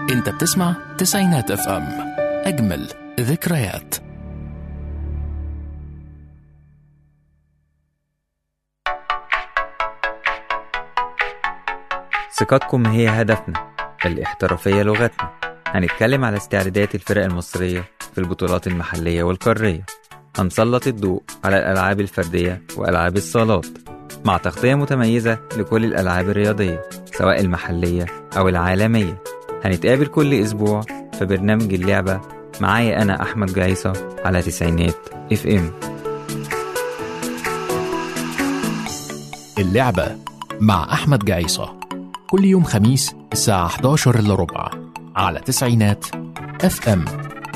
انت بتسمع تسعينات اف ام اجمل ذكريات ثقتكم هي هدفنا الاحترافية لغتنا هنتكلم على استعدادات الفرق المصرية في البطولات المحلية والقارية هنسلط الضوء على الألعاب الفردية وألعاب الصالات مع تغطية متميزة لكل الألعاب الرياضية سواء المحلية أو العالمية هنتقابل كل أسبوع في برنامج اللعبة معايا أنا أحمد جعيصة على تسعينات اف ام اللعبة مع أحمد جعيصة كل يوم خميس الساعة 11 إلا ربع على تسعينات اف ام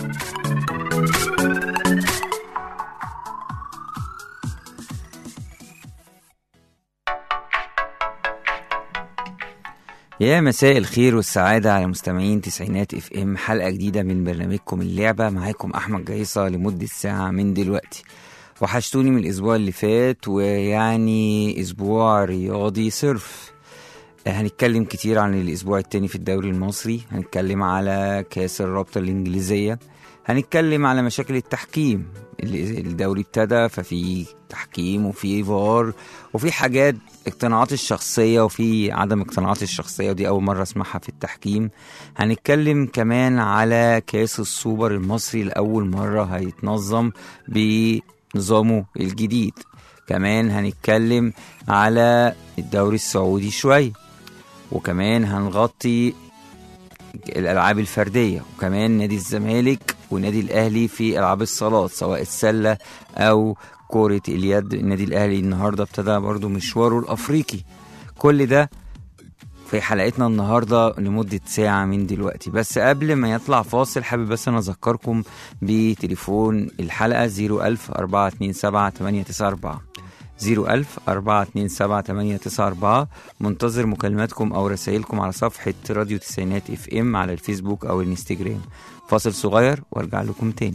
يا مساء الخير والسعادة على مستمعين تسعينات اف ام حلقة جديدة من برنامجكم اللعبة معاكم أحمد جيصة لمدة ساعة من دلوقتي وحشتوني من الأسبوع اللي فات ويعني أسبوع رياضي صرف هنتكلم كتير عن الأسبوع التاني في الدوري المصري هنتكلم على كأس الرابطة الإنجليزية هنتكلم على مشاكل التحكيم ال- الدوري ابتدى ففي تحكيم وفي فار وفي حاجات اقتناعات الشخصية وفي عدم اقتناعات الشخصية ودي أول مرة أسمعها في التحكيم هنتكلم كمان على كأس السوبر المصري لأول مرة هيتنظم بنظامه الجديد كمان هنتكلم على الدوري السعودي شوية وكمان هنغطي الالعاب الفرديه وكمان نادي الزمالك ونادي الاهلي في العاب الصالات سواء السله او كره اليد النادي الاهلي النهارده ابتدى برضو مشواره الافريقي كل ده في حلقتنا النهارده لمده ساعه من دلوقتي بس قبل ما يطلع فاصل حابب بس انا اذكركم بتليفون الحلقه 01000 427 894 01000 427 894 منتظر مكالماتكم أو رسائلكم على صفحة راديو تسعينات اف ام على الفيسبوك أو الانستجرام فاصل صغير وارجع لكم تاني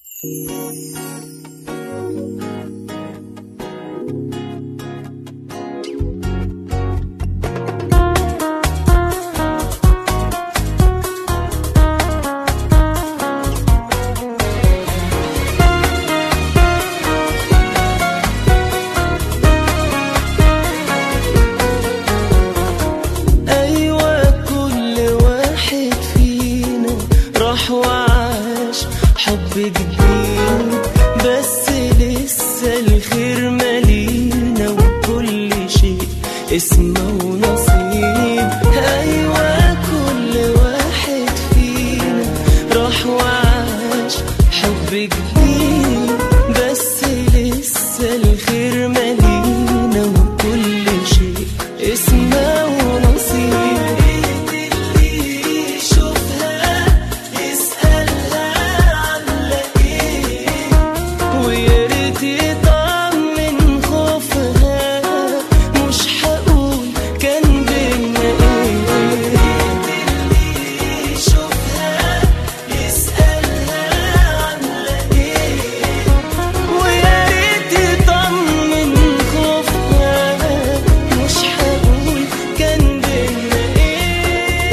أيوة كل واحد فينا راح وعاش حب جديد بس لسه الخير مالينا وكل شيء اسمه ونصيب أيوة كل واحد فينا راح وعاش حب جديد بس لسه الخير مالينا وكل شيء اسمه ونصيب اللي يشوفها يسألها عاملة ايه ويا ريت يطمن خوفها مش هقول كان بينا ايه اللي يشوفها يسألها عاملة ايه ويا ريت يطمن خوفها مش هقول كان بينا ايه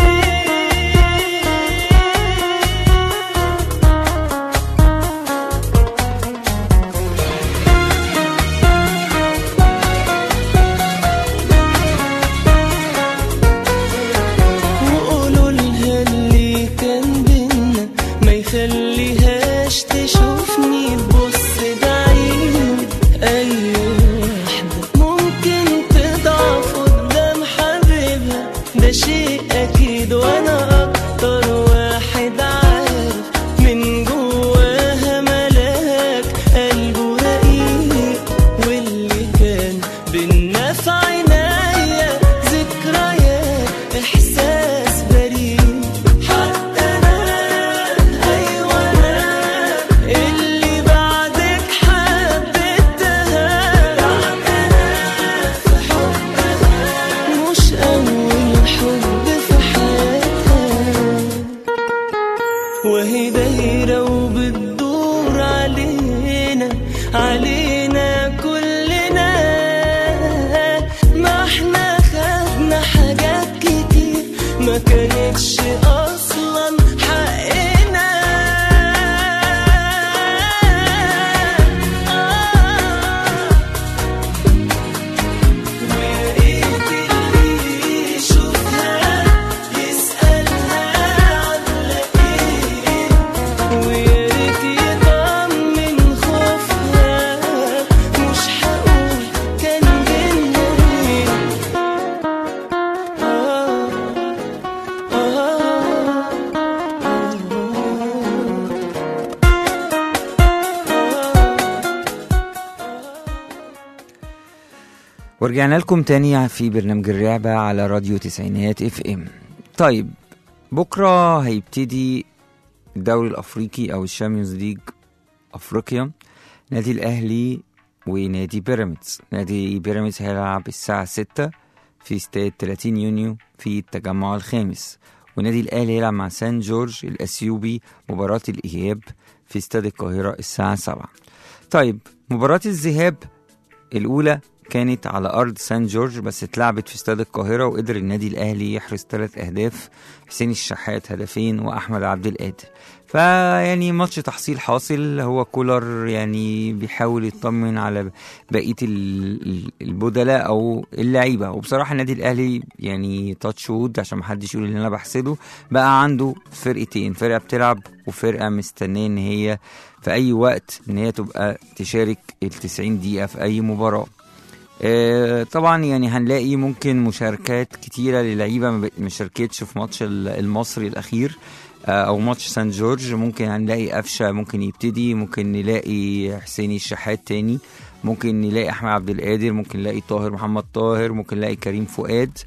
وقولوا لها اللي كان بينا ما يخليهاش تشوفني تبص بعيد اي واحدة ممكن تضعف قدام حبيبها ده شيء اكيد وانا اكتر واحد عارف من جواها ملاك قلبه رقيق واللي كان بينا في عناية ذكريات احساس بريء حتى انا ايوه انا اللي بعدك حبيتها انا في حبها مش اول حب في حياتها وهي دايرة وبتدور علينا علينا كلنا ما احنا خدنا حاجات كتير ما كانتش اصلا ورجعنا لكم تاني في برنامج الرعبة على راديو تسعينات اف ام طيب بكرة هيبتدي الدوري الأفريقي أو الشامبيونز ليج أفريقيا نادي الأهلي ونادي بيراميدز نادي بيراميدز هيلعب الساعة 6 في استاد 30 يونيو في التجمع الخامس ونادي الأهلي هيلعب مع سان جورج الأثيوبي مباراة الإياب في استاد القاهرة الساعة 7 طيب مباراة الذهاب الأولى كانت على أرض سان جورج بس اتلعبت في استاد القاهرة وقدر النادي الأهلي يحرز ثلاث أهداف حسين الشحات هدفين وأحمد عبد القادر فيعني ماتش تحصيل حاصل هو كولر يعني بيحاول يطمن على بقية ال- ال- البدلاء أو اللعيبة وبصراحة النادي الأهلي يعني تاتش وود عشان محدش يقول إن أنا بحسده بقى عنده فرقتين فرقة بتلعب وفرقة مستنية إن هي في أي وقت إن هي تبقى تشارك ال 90 دقيقة في أي مباراة آه، طبعا يعني هنلاقي ممكن مشاركات كتيرة للعيبة ما ب- ما شاركتش في ماتش ال- المصري الأخير آه، أو ماتش سان جورج ممكن هنلاقي قفشة ممكن يبتدي ممكن نلاقي حسين الشحات تاني ممكن نلاقي أحمد عبد القادر ممكن نلاقي طاهر محمد طاهر ممكن نلاقي كريم فؤاد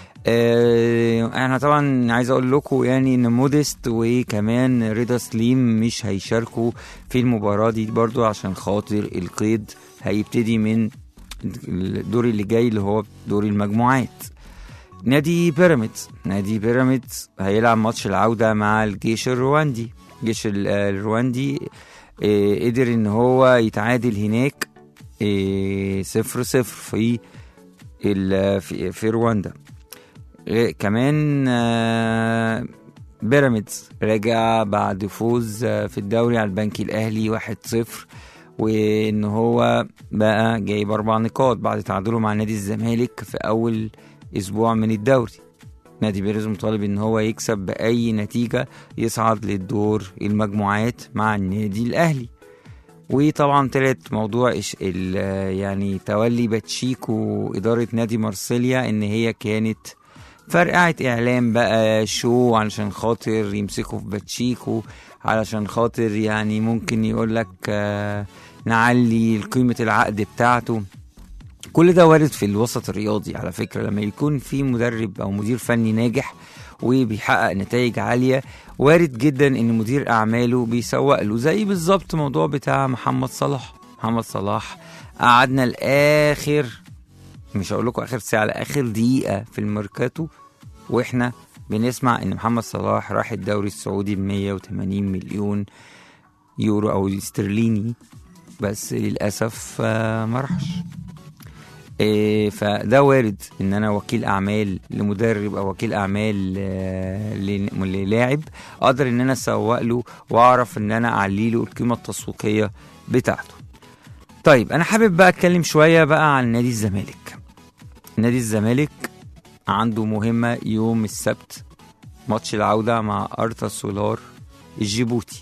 آه، انا طبعا عايز اقول لكم يعني ان موديست وكمان رضا سليم مش هيشاركوا في المباراة دي برضو عشان خاطر القيد هيبتدي من الدور اللي جاي اللي هو دور المجموعات نادي بيراميدز نادي بيراميدز هيلعب ماتش العودة مع الجيش الرواندي الجيش ال- الرواندي آه، قدر ان هو يتعادل هناك آه، صفر صفر في ال- في, في رواندا آه، كمان آه، بيراميدز راجع بعد فوز آه، في الدوري على البنك الاهلي 1-0 وان هو بقى جايب اربع نقاط بعد تعادله مع نادي الزمالك في اول اسبوع من الدوري نادي بيراميدز مطالب ان هو يكسب باي نتيجه يصعد للدور المجموعات مع النادي الاهلي وطبعا طلعت موضوع إش ال- يعني تولي باتشيكو اداره نادي مارسيليا ان هي كانت فرقعة اعلام بقى شو علشان خاطر يمسكوا في باتشيكو علشان خاطر يعني ممكن يقول لك آه نعلي قيمة العقد بتاعته كل ده وارد في الوسط الرياضي على فكرة لما يكون في مدرب أو مدير فني ناجح وبيحقق نتائج عالية وارد جدا ان مدير اعماله بيسوق له زي بالظبط موضوع بتاع محمد صلاح محمد صلاح قعدنا لاخر مش هقول لكم اخر ساعه لاخر دقيقه في الميركاتو واحنا بنسمع ان محمد صلاح راح الدوري السعودي ب 180 مليون يورو او استرليني بس للاسف آه، ما راحش إيه فده وارد ان انا وكيل اعمال لمدرب او وكيل اعمال آه، ل- للاعب اقدر ان انا اسوق له واعرف ان انا اعلي له القيمه التسويقيه بتاعته طيب انا حابب بقى اتكلم شويه بقى عن نادي الزمالك نادي الزمالك عنده مهمه يوم السبت ماتش العوده مع ارتا سولار الجيبوتي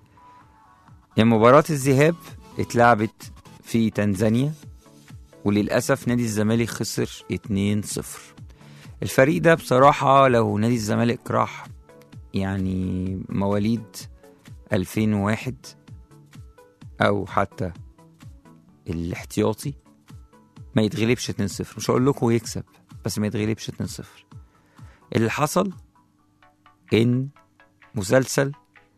يعني مباراة الذهاب اتلعبت في تنزانيا وللأسف نادي الزمالك خسر 2-0 الفريق ده بصراحة لو نادي الزمالك راح يعني مواليد 2001 أو حتى الاحتياطي ما يتغلبش 2-0 مش هقول لكم يكسب بس ما يتغلبش 2-0 اللي حصل ان مسلسل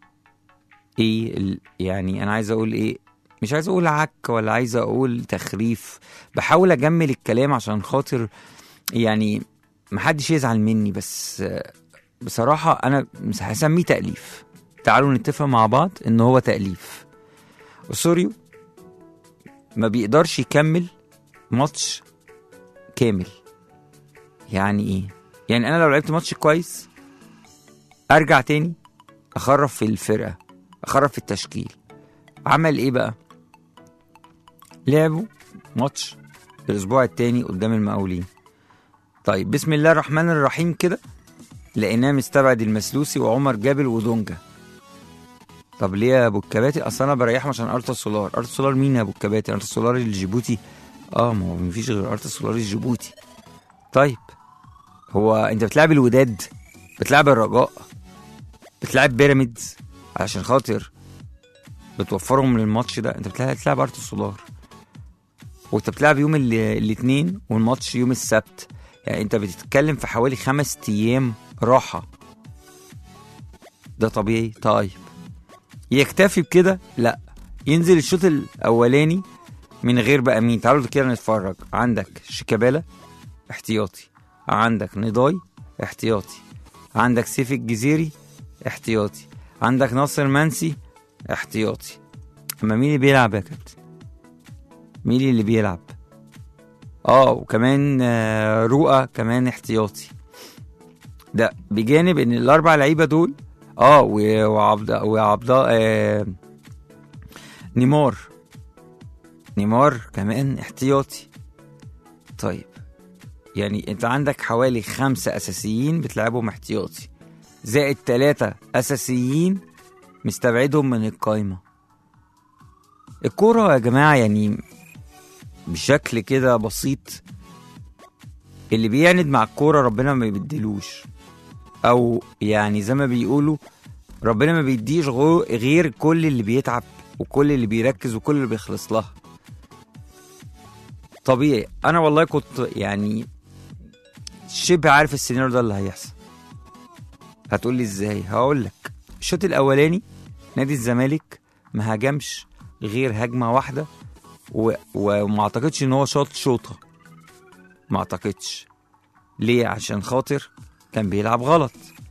ايه ال- يعني انا عايز اقول ايه مش عايز اقول عك ولا عايز اقول تخريف بحاول اجمل الكلام عشان خاطر يعني محدش يزعل مني بس آه، بصراحة انا مش هسميه تأليف تعالوا نتفق مع بعض ان هو تأليف اسوريو ما بيقدرش يكمل ماتش كامل يعني ايه يعني انا لو لعبت ماتش كويس ارجع تاني اخرف في الفرقه اخرف في التشكيل عمل ايه بقى لعبوا ماتش الاسبوع التاني قدام المقاولين طيب بسم الله الرحمن الرحيم كده لقيناه مستبعد المسلوسي وعمر جابر ودونجا طب ليه يا ابو الكباتي اصل انا بريحهم عشان ارتا سولار ارتا سولار مين يا ابو الكباتي ارتا سولار الجيبوتي اه ما هو مفيش غير ارتا سولار الجيبوتي طيب هو انت بتلعب الوداد بتلعب الرجاء بتلعب بيراميدز عشان خاطر بتوفرهم للماتش ده انت بتلعب بتلعب ارتا سولار وانت بتلعب يوم ال- الاثنين والماتش يوم السبت يعني انت بتتكلم في حوالي خمس ايام راحه ده طبيعي طيب يكتفي بكده لا ينزل الشوط الاولاني من غير بقى مين تعالوا كده نتفرج عندك شيكابالا احتياطي عندك نضاي احتياطي عندك سيف الجزيري احتياطي عندك ناصر منسي احتياطي اما مين اللي بيلعب يا كابتن مين اللي بيلعب اه وكمان آه، رؤى كمان احتياطي ده بجانب ان الاربع لعيبه دول اه و- وعبد وعبد آه نيمار نيمار كمان احتياطي طيب يعني انت عندك حوالي خمسة اساسيين بتلعبهم احتياطي زائد ثلاثة اساسيين مستبعدهم من القايمة الكورة يا جماعة يعني بشكل كده بسيط اللي بيعند مع الكورة ربنا ما بيديلوش او يعني زي ما بيقولوا ربنا ما بيديش غو- غير كل اللي بيتعب وكل اللي بيركز وكل اللي بيخلص لها طبيعي انا والله كنت يعني شبه عارف السيناريو ده اللي هيحصل هتقول لي ازاي هقول لك الشوط الاولاني نادي الزمالك ما هاجمش غير هجمه واحده و... وما اعتقدش ان هو شاط شوطه ما اعتقدش ليه عشان خاطر كان بيلعب غلط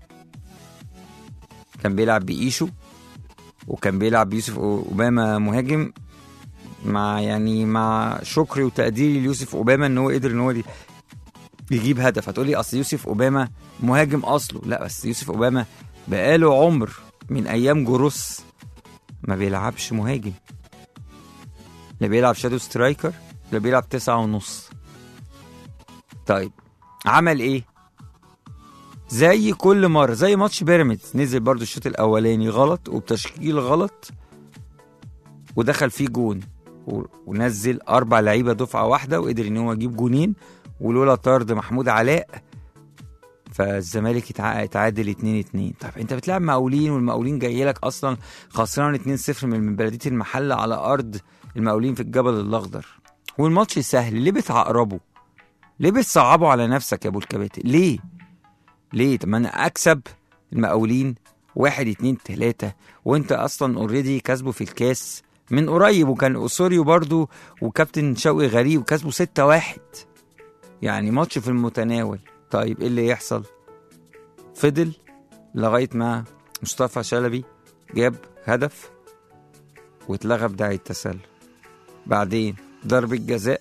كان بيلعب بإيشو وكان بيلعب بيوسف أوباما مهاجم مع يعني مع شكري وتقديري ليوسف أوباما إن هو قدر إن هو دي يجيب هدف هتقولي أصل يوسف أوباما مهاجم أصله لا بس يوسف أوباما بقاله عمر من أيام جروس ما بيلعبش مهاجم لا بيلعب شادو سترايكر لا بيلعب تسعة ونص طيب عمل ايه زي كل مرة زي ماتش بيراميدز نزل برضو الشوط الأولاني غلط وبتشكيل غلط ودخل فيه جون و- ونزل أربع لعيبة دفعة واحدة وقدر إن هو يجيب جونين ولولا طرد محمود علاء فالزمالك يتع- يتعادل 2 2 طب انت بتلعب مقاولين والمقاولين جاي لك اصلا خسران 2 0 من بلديه المحله على ارض المقاولين في الجبل الاخضر والماتش سهل ليه بتعقربه ليه بتصعبه على نفسك يا ابو الكباتن ليه ليه طب ما انا اكسب المقاولين واحد اتنين تلاتة وانت اصلا اوريدي كسبه في الكاس من قريب وكان اسوريو برضو وكابتن شوقي غريب وكسبه ستة واحد يعني ماتش في المتناول طيب ايه اللي يحصل فضل لغاية ما مصطفى شلبي جاب هدف واتلغى بداية التسلل بعدين ضربة جزاء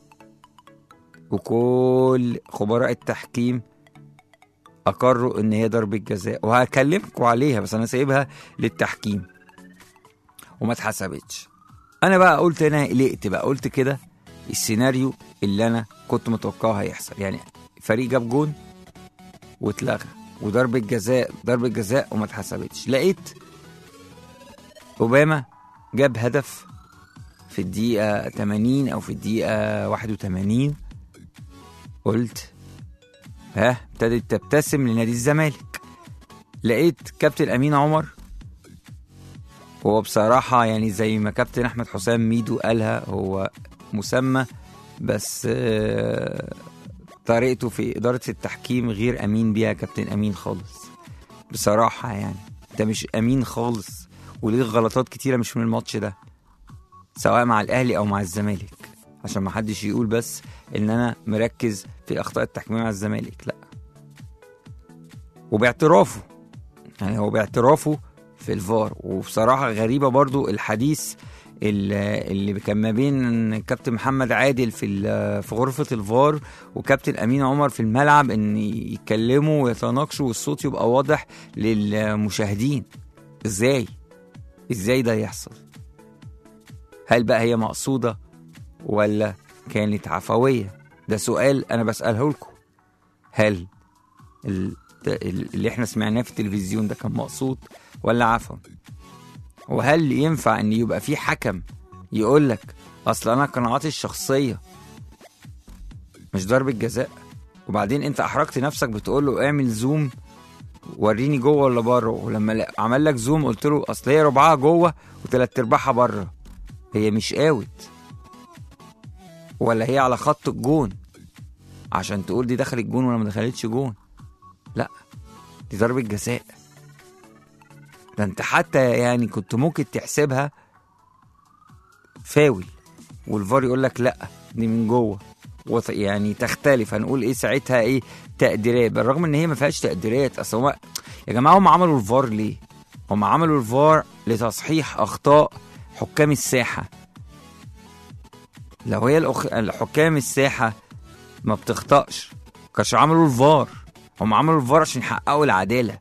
وكل خبراء التحكيم اقروا ان هي ضربة جزاء وهكلمكم عليها بس انا سايبها للتحكيم وما اتحسبتش انا بقى قلت انا قلقت بقى قلت كده السيناريو اللي انا كنت متوقعه هيحصل يعني فريق جاب جون واتلغى وضربة جزاء ضربة جزاء وما اتحسبتش لقيت اوباما جاب هدف في الدقيقة 80 او في الدقيقة 81 قلت ها ابتدت تبتسم لنادي الزمالك لقيت كابتن امين عمر هو بصراحة يعني زي ما كابتن احمد حسام ميدو قالها هو مسمى بس آه، طريقته في إدارة التحكيم غير أمين بيها كابتن أمين خالص بصراحة يعني ده مش أمين خالص وليه غلطات كتيرة مش من الماتش ده سواء مع الأهلي أو مع الزمالك عشان ما حدش يقول بس إن أنا مركز في أخطاء التحكيم مع الزمالك لا وباعترافه يعني هو باعترافه في الفار وبصراحة غريبة برضو الحديث اللي اللي كان ما بين كابتن محمد عادل في ال- في غرفة الفار وكابتن أمين عمر في الملعب إن يتكلموا ويتناقشوا والصوت يبقى واضح للمشاهدين إزاي؟ إزاي ده يحصل؟ هل بقى هي مقصودة ولا كانت عفوية؟ ده سؤال أنا بسأله لكم هل ال- ده- اللي احنا سمعناه في التلفزيون ده كان مقصود ولا عفوا وهل ينفع ان يبقى في حكم يقول لك اصل انا قناعاتي الشخصيه مش ضربة جزاء وبعدين انت احرجت نفسك بتقول له اعمل زوم وريني جوه ولا بره ولما لا- عمل لك زوم قلت له اصل هي ربعها جوه وتلات ارباعها بره هي مش اوت ولا هي على خط الجون عشان تقول دي دخلت جون ولا ما دخلتش جون لا دي ضربة جزاء ده انت حتى يعني كنت ممكن تحسبها فاول والفار يقول لك لا دي من جوه وط- يعني تختلف هنقول ايه ساعتها ايه تقديرات بالرغم ان هي ما فيهاش تقديرات اصل هم يا جماعه هم عملوا الفار ليه؟ هم عملوا الفار لتصحيح اخطاء حكام الساحه لو هي الأخ... الحكام الساحه ما بتخطأش كانش عملوا الفار هم عملوا الفار عشان يحققوا العداله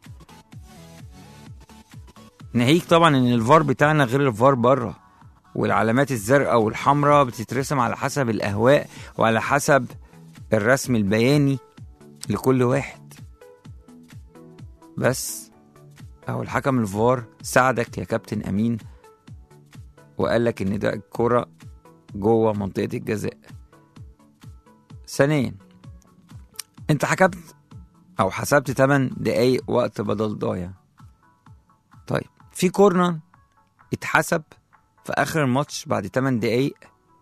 ناهيك طبعا ان الفار بتاعنا غير الفار بره والعلامات الزرقاء والحمراء بتترسم على حسب الاهواء وعلى حسب الرسم البياني لكل واحد بس او الحكم الفار ساعدك يا كابتن امين وقال لك ان ده الكرة جوه منطقة الجزاء ثانيا انت حكمت او حسبت 8 دقايق وقت بدل ضايع طيب في كورنر اتحسب في اخر الماتش بعد 8 دقايق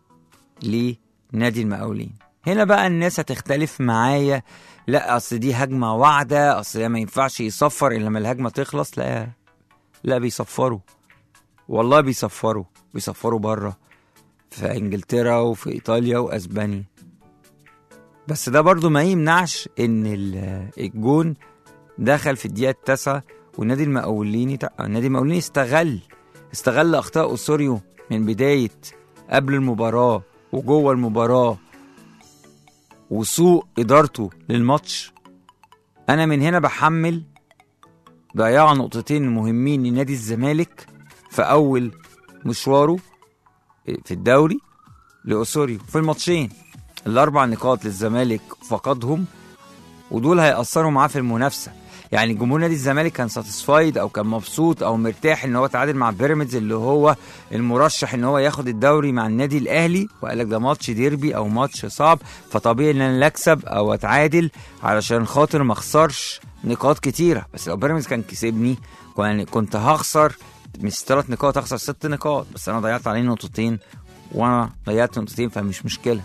لنادي المقاولين هنا بقى الناس هتختلف معايا لا اصل دي هجمه واعده اصل ده ما ينفعش يصفر الا لما الهجمه تخلص لا لا بيصفروا والله بيصفروا بيصفروا بره في انجلترا وفي ايطاليا واسبانيا بس ده برضو ما يمنعش ان ال- الجون دخل في الدقيقه التاسعه والنادي المقاوليني تع- النادي المقاوليني استغل استغل اخطاء اوسوريو من بدايه قبل المباراه وجوه المباراه وسوء ادارته للماتش انا من هنا بحمل ضياع نقطتين مهمين لنادي الزمالك في اول مشواره في الدوري لاوسوريو في الماتشين الاربع نقاط للزمالك فقدهم ودول هيأثروا معاه في المنافسه يعني جمهور نادي الزمالك كان ساتيسفايد او كان مبسوط او مرتاح ان هو تعادل مع بيراميدز اللي هو المرشح ان هو ياخد الدوري مع النادي الاهلي وقال لك ده ماتش ديربي او ماتش صعب فطبيعي ان انا لا اكسب او اتعادل علشان خاطر ما اخسرش نقاط كتيره بس لو بيراميدز كان كسبني كان- كنت هخسر مش ثلاث نقاط هخسر ست نقاط بس انا ضيعت عليه نقطتين وانا ضيعت نقطتين فمش مشكله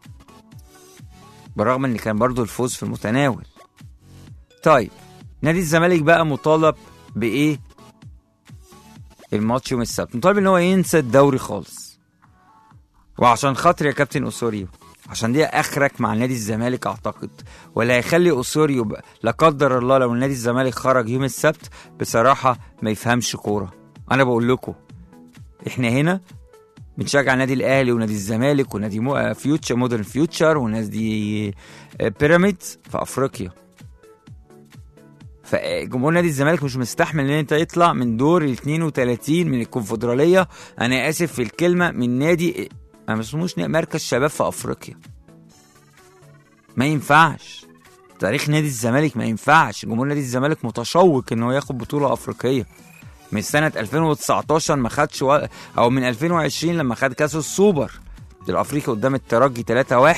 بالرغم ان كان برضو الفوز في المتناول طيب نادي الزمالك بقى مطالب بايه الماتش يوم السبت مطالب ان هو ينسى الدوري خالص وعشان خاطر يا كابتن اسوريو عشان دي اخرك مع نادي الزمالك اعتقد ولا هيخلي اسوريو ب... لا قدر الله لو نادي الزمالك خرج يوم السبت بصراحه ما يفهمش كوره انا بقول لكم احنا هنا بنشجع نادي الاهلي ونادي الزمالك ونادي مو... آه، فيوتشر مودرن فيوتشر ونادي آه، بيراميدز في افريقيا فجمهور نادي الزمالك مش مستحمل ان انت يطلع من دور ال 32 من الكونفدراليه انا اسف في الكلمه من نادي ما اسموش نا- مركز شباب في افريقيا ما ينفعش تاريخ نادي الزمالك ما ينفعش جمهور نادي الزمالك متشوق ان هو ياخد بطوله افريقيه من سنه 2019 ما خدش و... او من 2020 لما خد كاس السوبر الافريقي قدام الترجي 3-1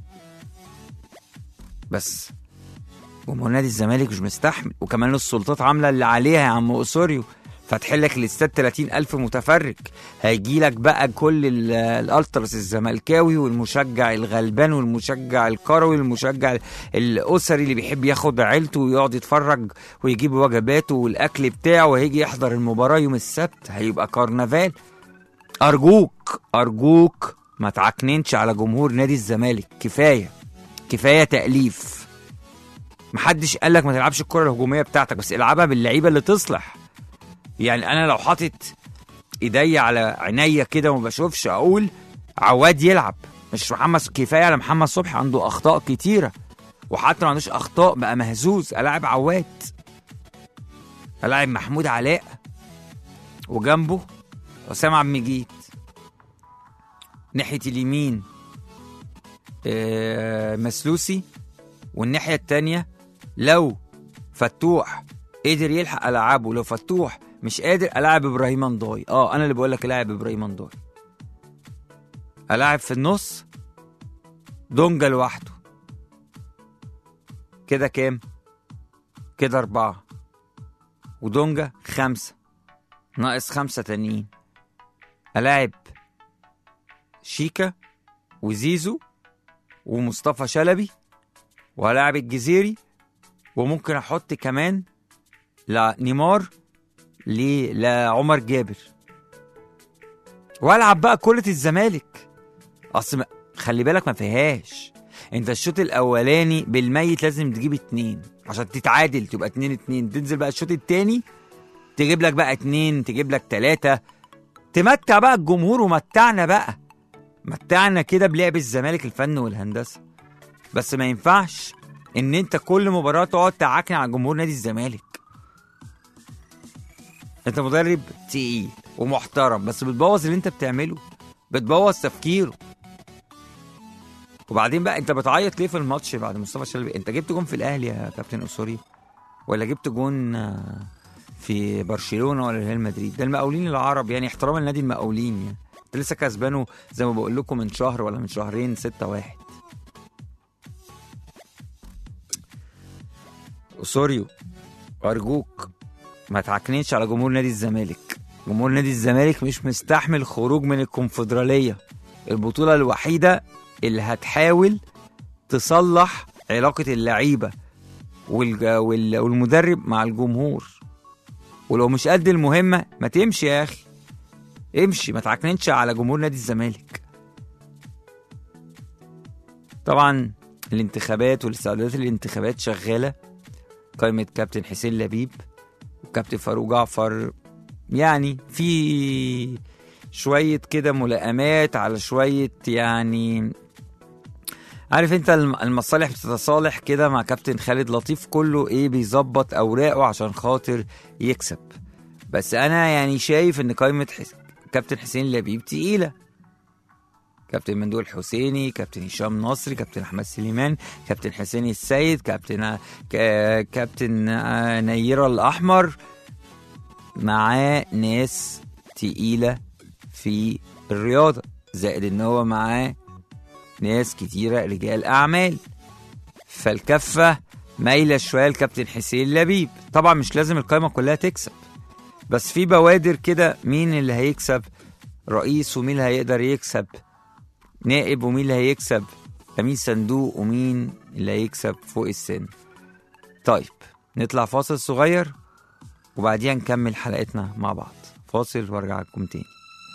بس جمهور نادي الزمالك مش مستحمل وكمان السلطات عامله اللي عليها يا عم اسوريو فاتحين لك الاستاد 30 ألف متفرج هيجي لك بقى كل ال- الالتراس الزملكاوي والمشجع الغلبان والمشجع الكروي والمشجع الاسري اللي بيحب ياخد عيلته ويقعد يتفرج ويجيب وجباته والاكل بتاعه وهيجي يحضر المباراه يوم السبت هيبقى كرنفال ارجوك ارجوك ما تعكننش على جمهور نادي الزمالك كفايه كفايه تاليف محدش قال لك ما تلعبش الكره الهجوميه بتاعتك بس العبها باللعيبه اللي تصلح يعني انا لو حاطط ايديا على عينيا كده وما بشوفش اقول عواد يلعب مش محمد كفايه على محمد صبحي عنده اخطاء كتيره وحتى ما عندوش اخطاء بقى مهزوز الاعب عواد الاعب محمود علاء وجنبه حسام عبد المجيد ناحيه اليمين آه، مسلوسي والناحيه التانية لو فتوح قدر يلحق العابه لو فتوح مش قادر العب ابراهيم انضاي اه انا اللي بقول لك العب ابراهيم انضاي العب في النص دونجا لوحده كده كام كده اربعة ودونجا خمسة ناقص خمسة تانيين ألاعب شيكا وزيزو ومصطفى شلبي ولاعب الجزيري وممكن احط كمان لا نيمار ل- لعمر جابر والعب بقى كرة الزمالك اصل ما- خلي بالك ما فيهاش انت الشوط الاولاني بالميت لازم تجيب اتنين عشان تتعادل تبقى اتنين اتنين تنزل بقى الشوط التاني تجيب لك بقى اتنين تجيب لك تلاتة تمتع بقى الجمهور ومتعنا بقى متعنا كده بلعب الزمالك الفن والهندسة بس ما ينفعش ان انت كل مباراة تقعد تعاكن على جمهور نادي الزمالك انت مدرب تقيل ومحترم بس بتبوظ اللي انت بتعمله بتبوظ تفكيره وبعدين بقى انت بتعيط ليه في الماتش بعد مصطفى شلبي انت جبت جون في الاهلي يا كابتن اسوري ولا جبت جون آه، في برشلونه ولا ريال مدريد ده المقاولين العرب يعني احتراما لنادي المقاولين يعني انت لسه كسبانه زي ما بقول لكم من شهر ولا من شهرين 6 واحد اسوريو ارجوك ما تعكنيش على جمهور نادي الزمالك جمهور نادي الزمالك مش مستحمل خروج من الكونفدراليه البطوله الوحيده اللي هتحاول تصلح علاقه اللعيبه والج... وال... والمدرب مع الجمهور ولو مش قد المهمه ما تمشي يا اخي امشي ما تعكننش على جمهور نادي الزمالك طبعا الانتخابات والاستعدادات للانتخابات شغاله قائمه كابتن حسين لبيب وكابتن فاروق جعفر يعني في شويه كده ملائمات على شويه يعني عارف انت الم- المصالح بتتصالح كده مع كابتن خالد لطيف كله ايه بيظبط اوراقه عشان خاطر يكسب بس انا يعني شايف ان قائمه حس... كابتن حسين لبيب تقيله كابتن مندوب الحسيني كابتن هشام نصري كابتن احمد سليمان كابتن حسين السيد كابتن ك- كابتن آه، نيرة الاحمر معاه ناس تقيله في الرياضه زائد ان هو معاه ناس كتيره رجال اعمال فالكفه مايله شويه لكابتن حسين لبيب طبعا مش لازم القائمه كلها تكسب بس في بوادر كده مين اللي هيكسب رئيس ومين اللي هيقدر يكسب نائب ومين اللي هيكسب امين صندوق ومين اللي هيكسب فوق السن طيب نطلع فاصل صغير وبعديها نكمل حلقتنا مع بعض فاصل وارجع لكم تاني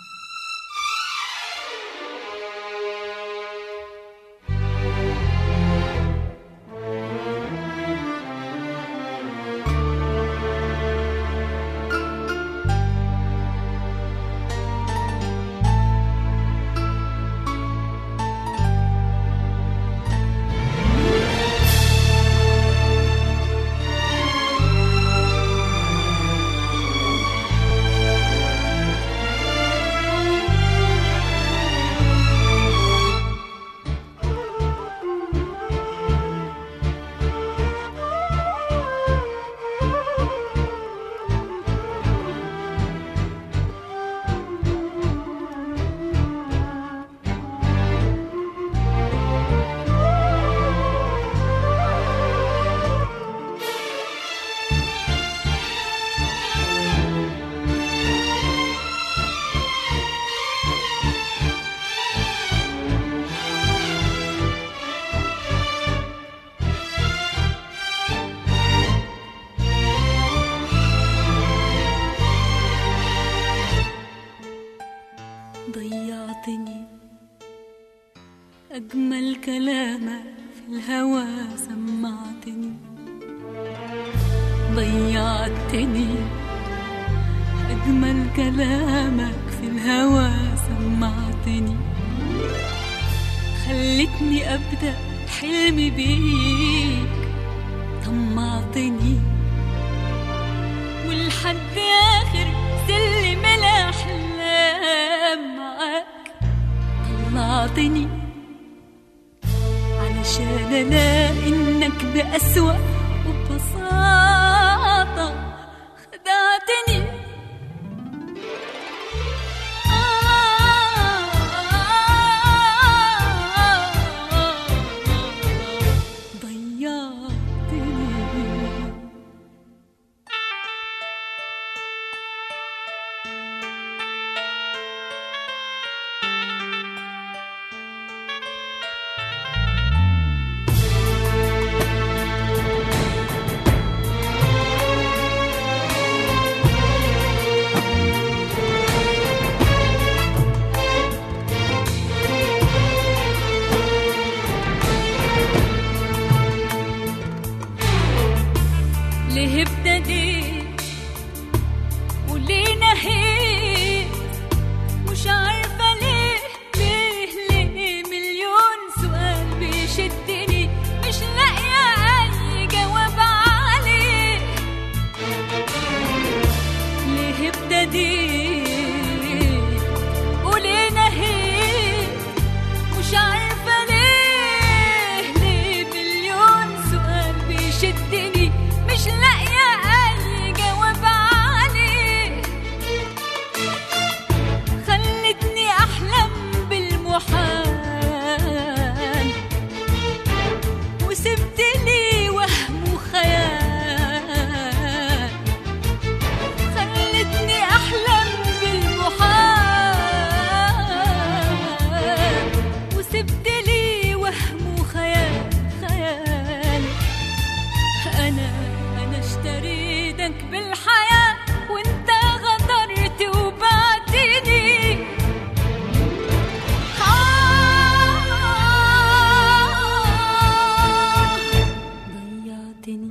ضيعتني أجمل كلامك في الهوى سمعتني ضيعتني أجمل كلامك في الهوى سمعتني خلتني أبدأ حلمي بيك طمعتني ولحد آخر سلم الأحلام معاك طلعتني علشان ألاقي إنك بأسوأ وببساطة خدعتني ضيعتني ليه ابتديت وليه نهيت مش عارفة ليه ليه ليه مليون سؤال بيشدني مش لاقية أي جواب عليه ليه ابتديت وليه نهيت مش عارفة ليه ليه مليون سؤال بيشدني مش لاقية أي جواب عليه خلتني أحلم بالمحال وسبت لي وهم وخيال خلتني أحلم بالمحال وسبت لي وهم وخيال خيال أنا أنا اشتريتك بالحياة وأنت غدرت وبعتني آه ضيعتني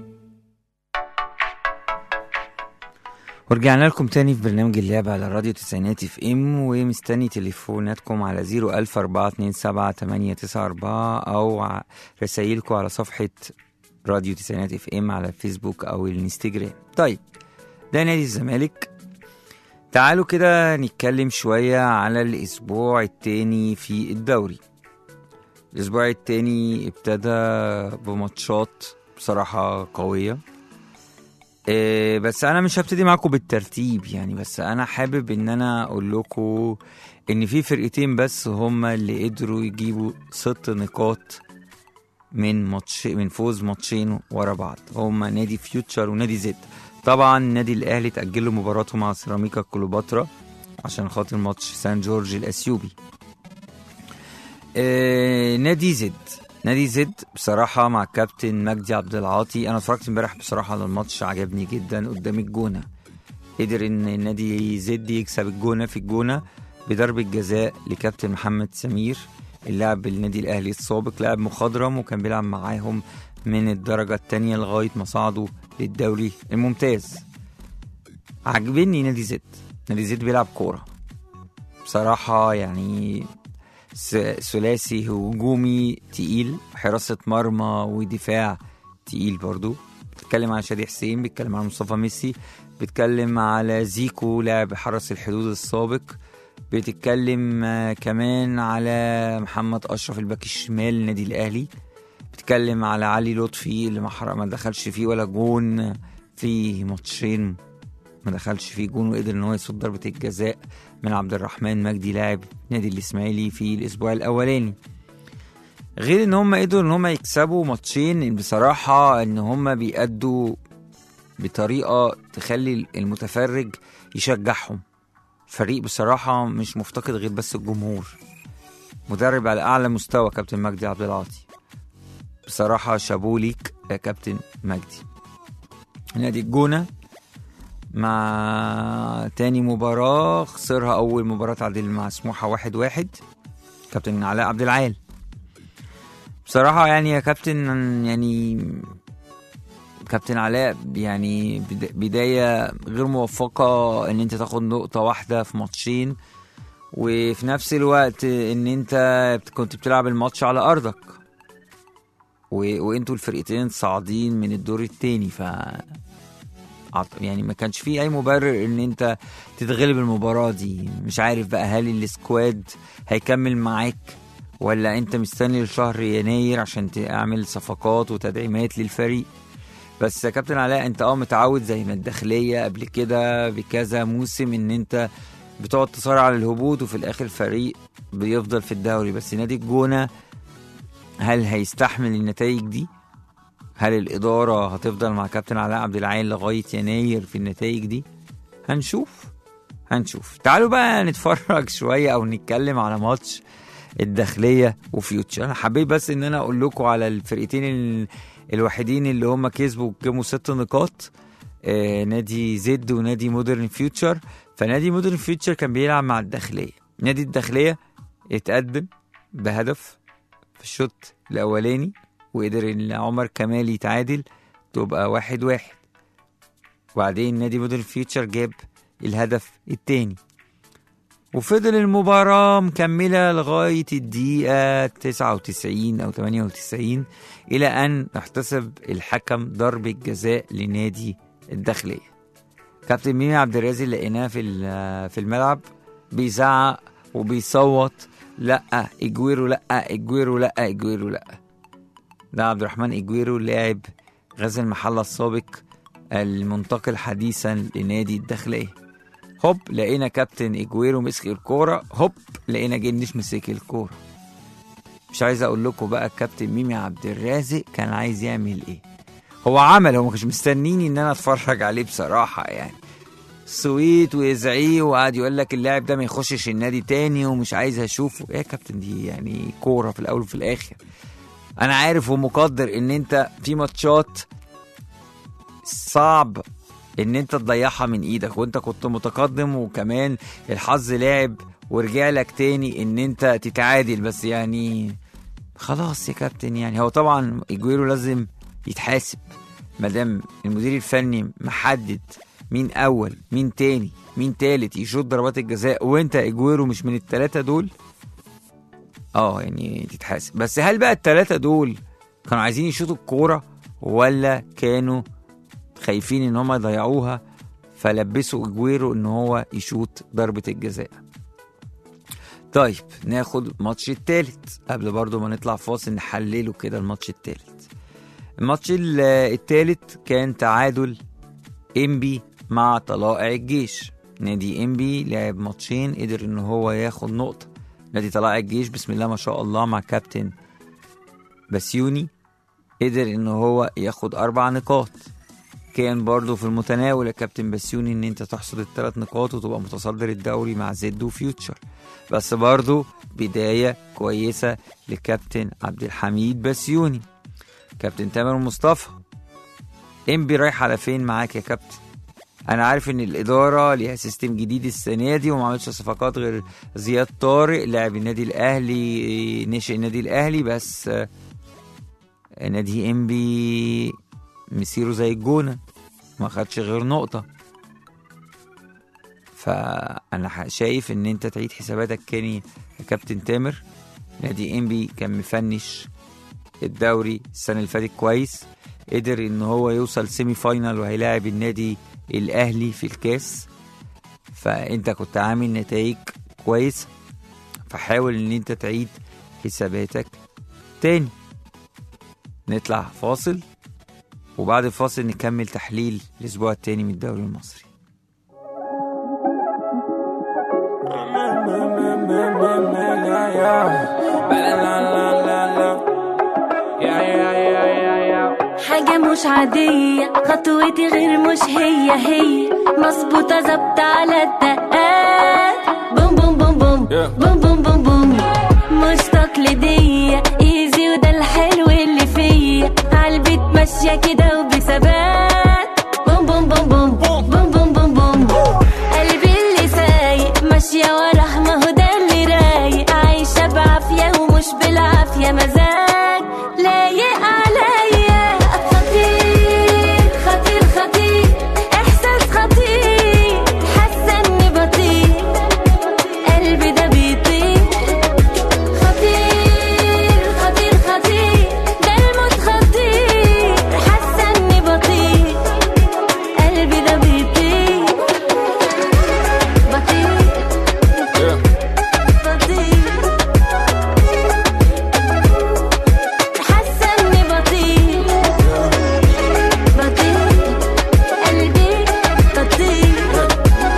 ورجعنا لكم تاني في برنامج اللعبة على راديو تسعينات اف ام ومستني تليفوناتكم على زيرو ألف أربعة اتنين سبعة تمانية تسعة أربعة أو ع- رسايلكم على صفحة راديو تسعينات اف ام على الفيسبوك أو الانستجرام طيب ده نادي الزمالك تعالوا كده نتكلم شوية على الأسبوع التاني في الدوري الأسبوع التاني ابتدى بماتشات بصراحة قوية إيه بس انا مش هبتدي معاكم بالترتيب يعني بس انا حابب ان انا اقول لكم ان في فرقتين بس هما اللي قدروا يجيبوا ست نقاط من ماتش من فوز ماتشين ورا بعض هما نادي فيوتشر ونادي زد طبعا نادي الاهلي تاجل له مباراته مع سيراميكا كليوباترا عشان خاطر ماتش سان جورج الاثيوبي آه نادي زد نادي زد بصراحة مع كابتن مجدي عبد العاطي أنا اتفرجت امبارح بصراحة على الماتش عجبني جدا قدام الجونة قدر إن نادي زد يكسب الجونة في الجونة بضربة جزاء لكابتن محمد سمير اللاعب النادي الأهلي السابق لاعب مخضرم وكان بيلعب معاهم من الدرجة التانية لغاية ما صعدوا للدوري الممتاز عجبني نادي زد نادي زد بيلعب كورة بصراحة يعني س- ثلاثي هجومي تقيل حراسة مرمى ودفاع تقيل برضو بتتكلم على شادي حسين بيتكلم على مصطفى ميسي بتتكلم على زيكو لاعب حرس الحدود السابق بتتكلم آه، كمان على محمد اشرف الباك الشمال النادي الاهلي بتتكلم على علي لطفي اللي ما حرق- ما دخلش فيه ولا جون في ماتشين ما دخلش فيه جون وقدر ان هو يصد ضربه الجزاء من عبد الرحمن مجدي لاعب نادي الاسماعيلي في الاسبوع الاولاني غير ان هم قدروا ان هم يكسبوا ماتشين بصراحه ان هم بيأدوا بطريقه تخلي المتفرج يشجعهم فريق بصراحه مش مفتقد غير بس الجمهور مدرب على اعلى مستوى كابتن مجدي عبد العاطي بصراحه شابوه ليك يا كابتن مجدي نادي الجونه مع تاني مباراة خسرها أول مباراة تعادل مع سموحة واحد واحد كابتن علاء عبد العال بصراحة يعني يا كابتن يعني كابتن علاء يعني بدا- بداية غير موفقة ان انت تاخد نقطة واحدة في ماتشين وفي نفس الوقت ان انت بت- كنت بتلعب الماتش على ارضك و... وانتوا الفرقتين صاعدين من الدور التاني ف عط- يعني ما كانش فيه اي مبرر ان انت تتغلب المباراة دي مش عارف بقى هل السكواد هيكمل معاك ولا انت مستني لشهر يناير عشان تعمل صفقات وتدعيمات للفريق بس يا كابتن علاء انت اه متعود زي ما الداخلية قبل كده بكذا موسم ان انت بتقعد تصارع على الهبوط وفي الاخر الفريق بيفضل في الدوري بس نادي الجونة هل هيستحمل النتائج دي هل الإدارة هتفضل مع كابتن علاء عبد العال لغاية يناير في النتائج دي هنشوف هنشوف تعالوا بقى نتفرج شوية أو نتكلم على ماتش الداخلية وفيوتشر أنا حبيت بس إن أنا أقول لكم على الفرقتين ال- الوحيدين اللي هم كسبوا جابوا ست نقاط آه نادي زد ونادي مودرن فيوتشر فنادي مودرن فيوتشر كان بيلعب مع الداخلية نادي الداخلية اتقدم بهدف في الشوط الأولاني وقدر ان عمر كمال يتعادل تبقى واحد واحد وبعدين نادي مودرن فيوتشر جاب الهدف التاني وفضل المباراة مكملة لغاية الدقيقة 99 أو 98 إلى أن احتسب الحكم ضربة جزاء لنادي الداخلية كابتن ميمي عبد الرازق لقيناه في ال- في الملعب بيزعق وبيصوت لا اجويرو لا اجويرو لا اجويرو لا ده عبد الرحمن اجويرو لاعب غزل المحله السابق المنتقل حديثا لنادي الداخليه هوب لقينا كابتن اجويرو مسك الكوره هوب لقينا جنش مسك الكوره مش عايز اقول لكم بقى الكابتن ميمي عبد الرازق كان عايز يعمل ايه هو عمل هو ما كانش مستنيني ان انا اتفرج عليه بصراحه يعني سويت ويزعيه وقعد يقول لك اللاعب ده ما يخشش النادي تاني ومش عايز اشوفه ايه يا كابتن دي يعني كوره في الاول وفي الاخر انا عارف ومقدر ان انت في ماتشات صعب ان انت تضيعها من ايدك وانت كنت متقدم وكمان الحظ لعب ورجع لك تاني ان انت تتعادل بس يعني خلاص يا كابتن يعني هو طبعا اجويرو لازم يتحاسب مادام المدير الفني محدد مين اول مين تاني مين تالت يشوط ضربات الجزاء وانت اجويرو مش من التلاتة دول اه يعني تتحاسب بس هل بقى التلاتة دول كانوا عايزين يشوطوا الكورة ولا كانوا خايفين ان هم يضيعوها فلبسوا اجويرو ان هو يشوط ضربة الجزاء طيب ناخد الماتش التالت قبل برضو ما نطلع فاصل نحلله كده الماتش التالت الماتش ال- التالت كان تعادل انبي مع طلائع الجيش نادي انبي لعب ماتشين قدر ان هو ياخد نقطة نادي طلائع الجيش بسم الله ما شاء الله مع كابتن بسيوني قدر ان هو ياخد اربع نقاط كان برضو في المتناول يا كابتن بسيوني ان انت تحصد الثلاث نقاط وتبقى متصدر الدوري مع زد وفيوتشر بس برضو بداية كويسة لكابتن عبد الحميد بسيوني كابتن تامر مصطفى انبي رايح على فين معاك يا كابتن انا عارف ان الاداره ليها سيستم جديد السنه دي وما عملتش صفقات غير زياد طارق لاعب النادي الاهلي ناشئ النادي الاهلي بس آه، نادي انبي مسيره زي الجونه ما خدش غير نقطه فانا ح- شايف ان انت تعيد حساباتك كاني يا كابتن تامر نادي انبي كان مفنش الدوري السنه اللي فاتت كويس قدر ان هو يوصل سيمي فاينال وهيلاعب النادي الاهلي في الكاس فانت كنت عامل نتائج كويسه فحاول ان انت تعيد حساباتك تاني نطلع فاصل وبعد الفاصل نكمل تحليل الاسبوع التاني من الدوري المصري حاجة مش عادية خطوتي غير مش هي هي مظبوطة ظابطة على الدقات بوم بوم بوم بوم بوم بوم بوم بوم مش تقليدية ايزي وده الحلو اللي فيا عالبيت ماشية كده وبثبات بوم بوم بوم بوم بوم بوم بوم بوم قلبي اللي سايق ماشية وراه ما هو ده اللي رايق عايشة بعافية ومش بالعافية مزاج لايق عليا خطير خطير خطير احساس خطير حاسة اني بطير قلبي ده بيطير خطير خطير خطير ده الموت خطير حاسة اني بطير قلبي ده بيطير بطير بطير حاسة اني بطير بطير قلبي بطير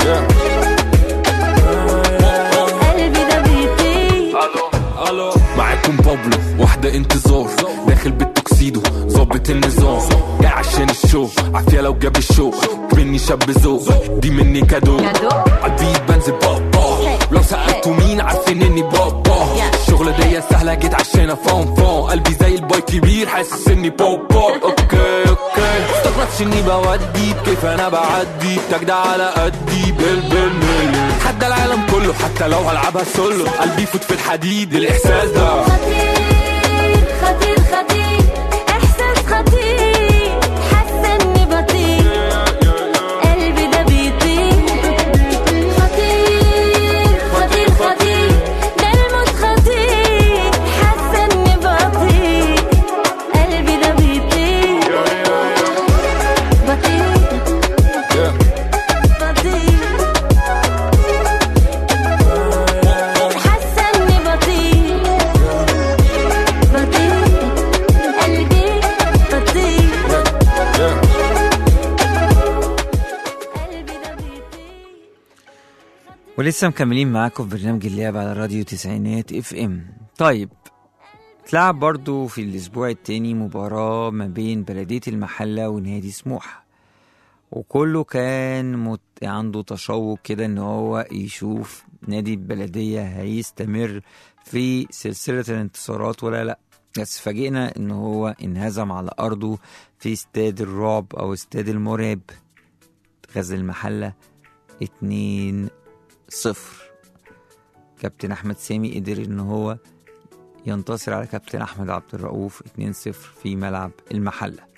قلبي ده بيطير معاكم بابلو واحدة انتظار داخل بالتوكسيدو ظابط النظام جاي عشان الشو عافية لو جاب الشو مني شاب ذوق دي مني كادو عالبيت بنزل بابا لو سألتوا مين عارفين اني بابا الشغلة دي سهلة جيت عشان افون فون قلبي زي الباي كبير حاسس اني بابا اوكي اوكي استغربش اني بودي بكيف انا بعدي تجدع على قدي بال بال ملي حتى العالم كله حتى لو هلعبها سولو قلبي يفوت في الحديد الاحساس ده خطير خطير خطير احساس خطير حاسه اني بطير ولسه مكملين معاكم في برنامج اللعب على راديو تسعينات اف ام طيب اتلعب برضو في الاسبوع التاني مباراة ما بين بلدية المحلة ونادي سموحة وكله كان مت... عنده تشوق كده ان هو يشوف نادي البلدية هيستمر في سلسلة الانتصارات ولا لا بس فاجئنا ان هو انهزم على ارضه في استاد الرعب او استاد المرعب غزل المحلة اتنين صفر كابتن احمد سامي قدر ان هو ينتصر على كابتن احمد عبد الرؤوف 2-0 في ملعب المحله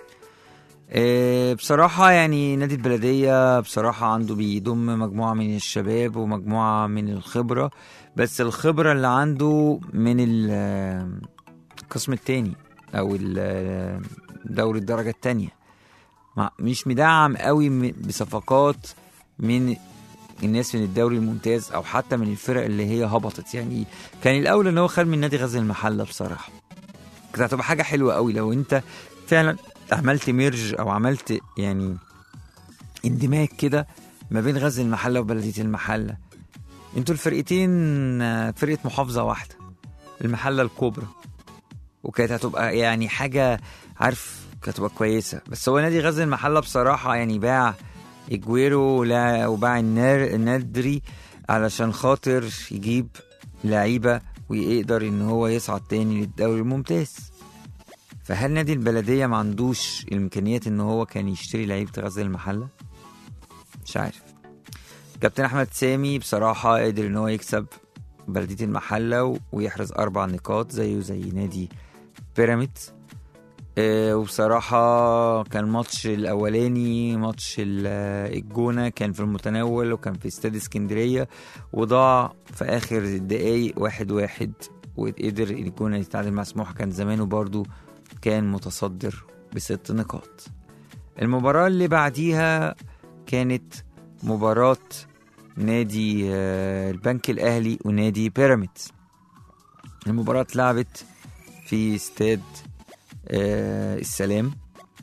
آه، بصراحة يعني نادي البلدية بصراحة عنده بيضم مجموعة من الشباب ومجموعة من الخبرة بس الخبرة اللي عنده من ال- القسم التاني أو ال- دوري الدرجة التانية مع- مش مدعم قوي م- بصفقات من الناس من الدوري الممتاز او حتى من الفرق اللي هي هبطت يعني كان الاولى ان هو خد من نادي غزل المحله بصراحه كانت هتبقى حاجه حلوه قوي لو انت فعلا عملت ميرج او عملت يعني اندماج كده ما بين غزل المحله وبلديه المحله انتوا الفرقتين آه، فرقه محافظه واحده المحله الكبرى وكانت هتبقى يعني حاجه عارف كانت هتبقى كويسه بس هو نادي غزل المحله بصراحه يعني باع اجويرو لا وباع النار الندري علشان خاطر يجيب لعيبه ويقدر ان هو يصعد تاني للدوري الممتاز فهل نادي البلديه ما عندوش الامكانيات ان هو كان يشتري لعيبه غزل المحله مش عارف كابتن احمد سامي بصراحه قدر ان هو يكسب بلديه المحله و- ويحرز اربع نقاط زيه زي نادي بيراميدز آه، وبصراحة كان الماتش الأولاني ماتش ال- آه، الجونة كان في المتناول وكان في استاد اسكندرية وضاع في آخر الدقايق واحد واحد وقدر الجونة يتعادل مع سموحة كان زمانه برضو كان متصدر بست نقاط المباراة اللي بعديها كانت مباراة نادي آه، البنك الأهلي ونادي بيراميدز المباراة اتلعبت في استاد آه، السلام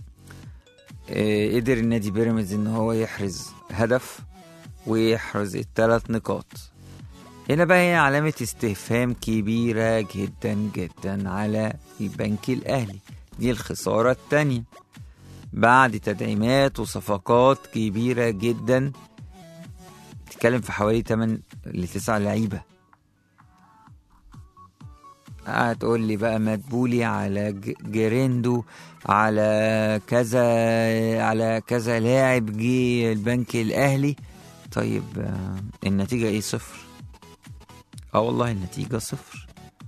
آه، قدر النادي بيراميدز ان هو يحرز هدف ويحرز الثلاث نقاط هنا بقى هي علامة استفهام كبيرة جدا جدا على البنك الأهلي دي الخسارة التانية بعد تدعيمات وصفقات كبيرة جدا تتكلم في حوالي 8 ل 9 لعيبة هتقول لي بقى مدبولي على ج- جيريندو على كذا على كذا لاعب جه البنك الاهلي طيب آه، النتيجه ايه صفر اه والله النتيجه صفر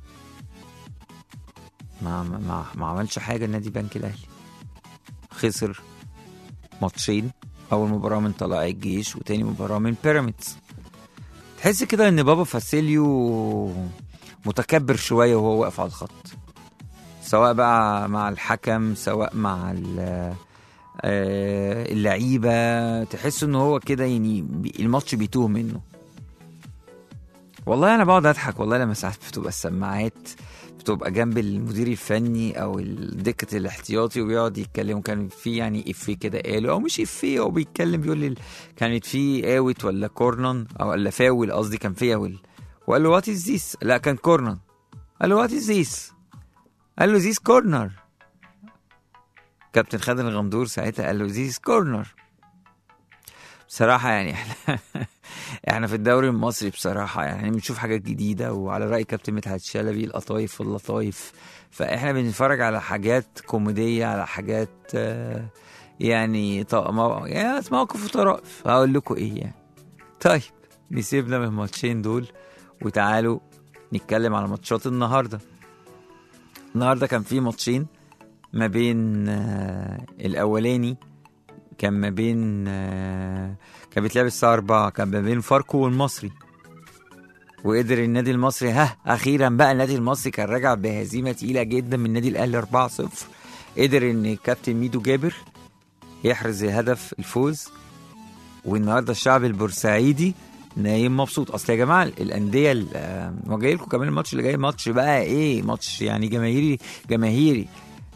ما ما ما, ما عملش حاجه النادي البنك الاهلي خسر ماتشين اول مباراه من طلائع الجيش وتاني مباراه من بيراميدز تحس كده ان بابا فاسيليو متكبر شويه وهو واقف على الخط سواء بقى مع الحكم سواء مع ال- آه، اللعيبه تحس ان هو كده يعني بي- الماتش بيتوه منه والله انا بقعد اضحك والله لما ساعات بتبقى السماعات بتبقى جنب المدير الفني او دكه الاحتياطي وبيقعد يتكلم كان في يعني افيه كده قاله او مش افيه هو بيتكلم بيقول لي كانت في اوت ولا كورنر او ولا فاول قصدي كان فاول وقال له وات از ذيس لا كان كورنر قال له وات از ذيس قال له ذيس كورنر كابتن خالد الغندور ساعتها قال له ذيس كورنر بصراحة يعني احنا احنا في الدوري المصري بصراحة يعني بنشوف حاجات جديدة وعلى رأي كابتن مدحت شلبي القطايف واللطايف فاحنا بنتفرج على حاجات كوميدية على حاجات آه، يعني ط- مو- يعني مواقف وطرائف هقول لكم ايه يعني طيب نسيبنا من الماتشين دول وتعالوا نتكلم على ماتشات النهارده النهارده كان في ماتشين ما بين آه، الاولاني كان ما بين آه، كان بيتلعب الساعه 4 كان ما بين فاركو والمصري وقدر النادي المصري ها اخيرا بقى النادي المصري كان راجع بهزيمه تقيله جدا من النادي الاهلي 4-0 قدر ان كابتن ميدو جابر يحرز هدف الفوز والنهارده الشعب البورسعيدي نايم مبسوط اصل يا جماعه الانديه ال- آه، هو جاي لكم كمان الماتش اللي جاي ماتش بقى ايه ماتش يعني جماهيري جماهيري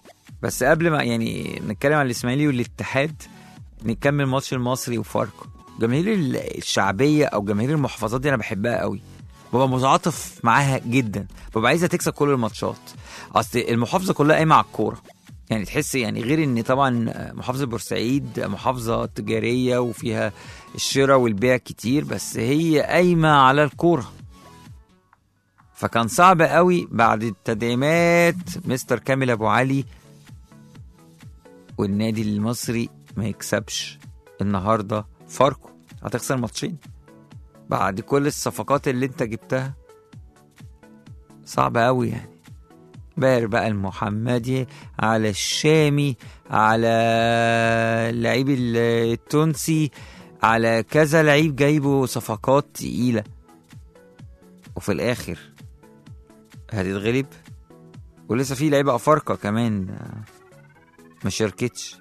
بس قبل ما يعني نتكلم عن الاسماعيلي والاتحاد نكمل ماتش المصري وفاركو جماهير ال- الشعبيه او جماهير المحافظات دي انا بحبها قوي ببقى متعاطف معاها جدا ببقى عايزه تكسب كل الماتشات اصل المحافظه كلها قايمه على الكوره يعني تحس يعني غير ان طبعا محافظه بورسعيد محافظه تجاريه وفيها الشراء والبيع كتير بس هي قايمه على الكوره فكان صعب قوي بعد التدعيمات مستر كامل ابو علي والنادي المصري ما يكسبش النهارده فاركو هتخسر ماتشين بعد كل الصفقات اللي انت جبتها صعب قوي يعني بار بقى المحمدي على الشامي على اللعيب ال- التونسي على كذا لعيب جايبه صفقات تقيلة وفي الآخر هتتغلب ولسه في لعيبة أفارقة كمان آه، ما شاركتش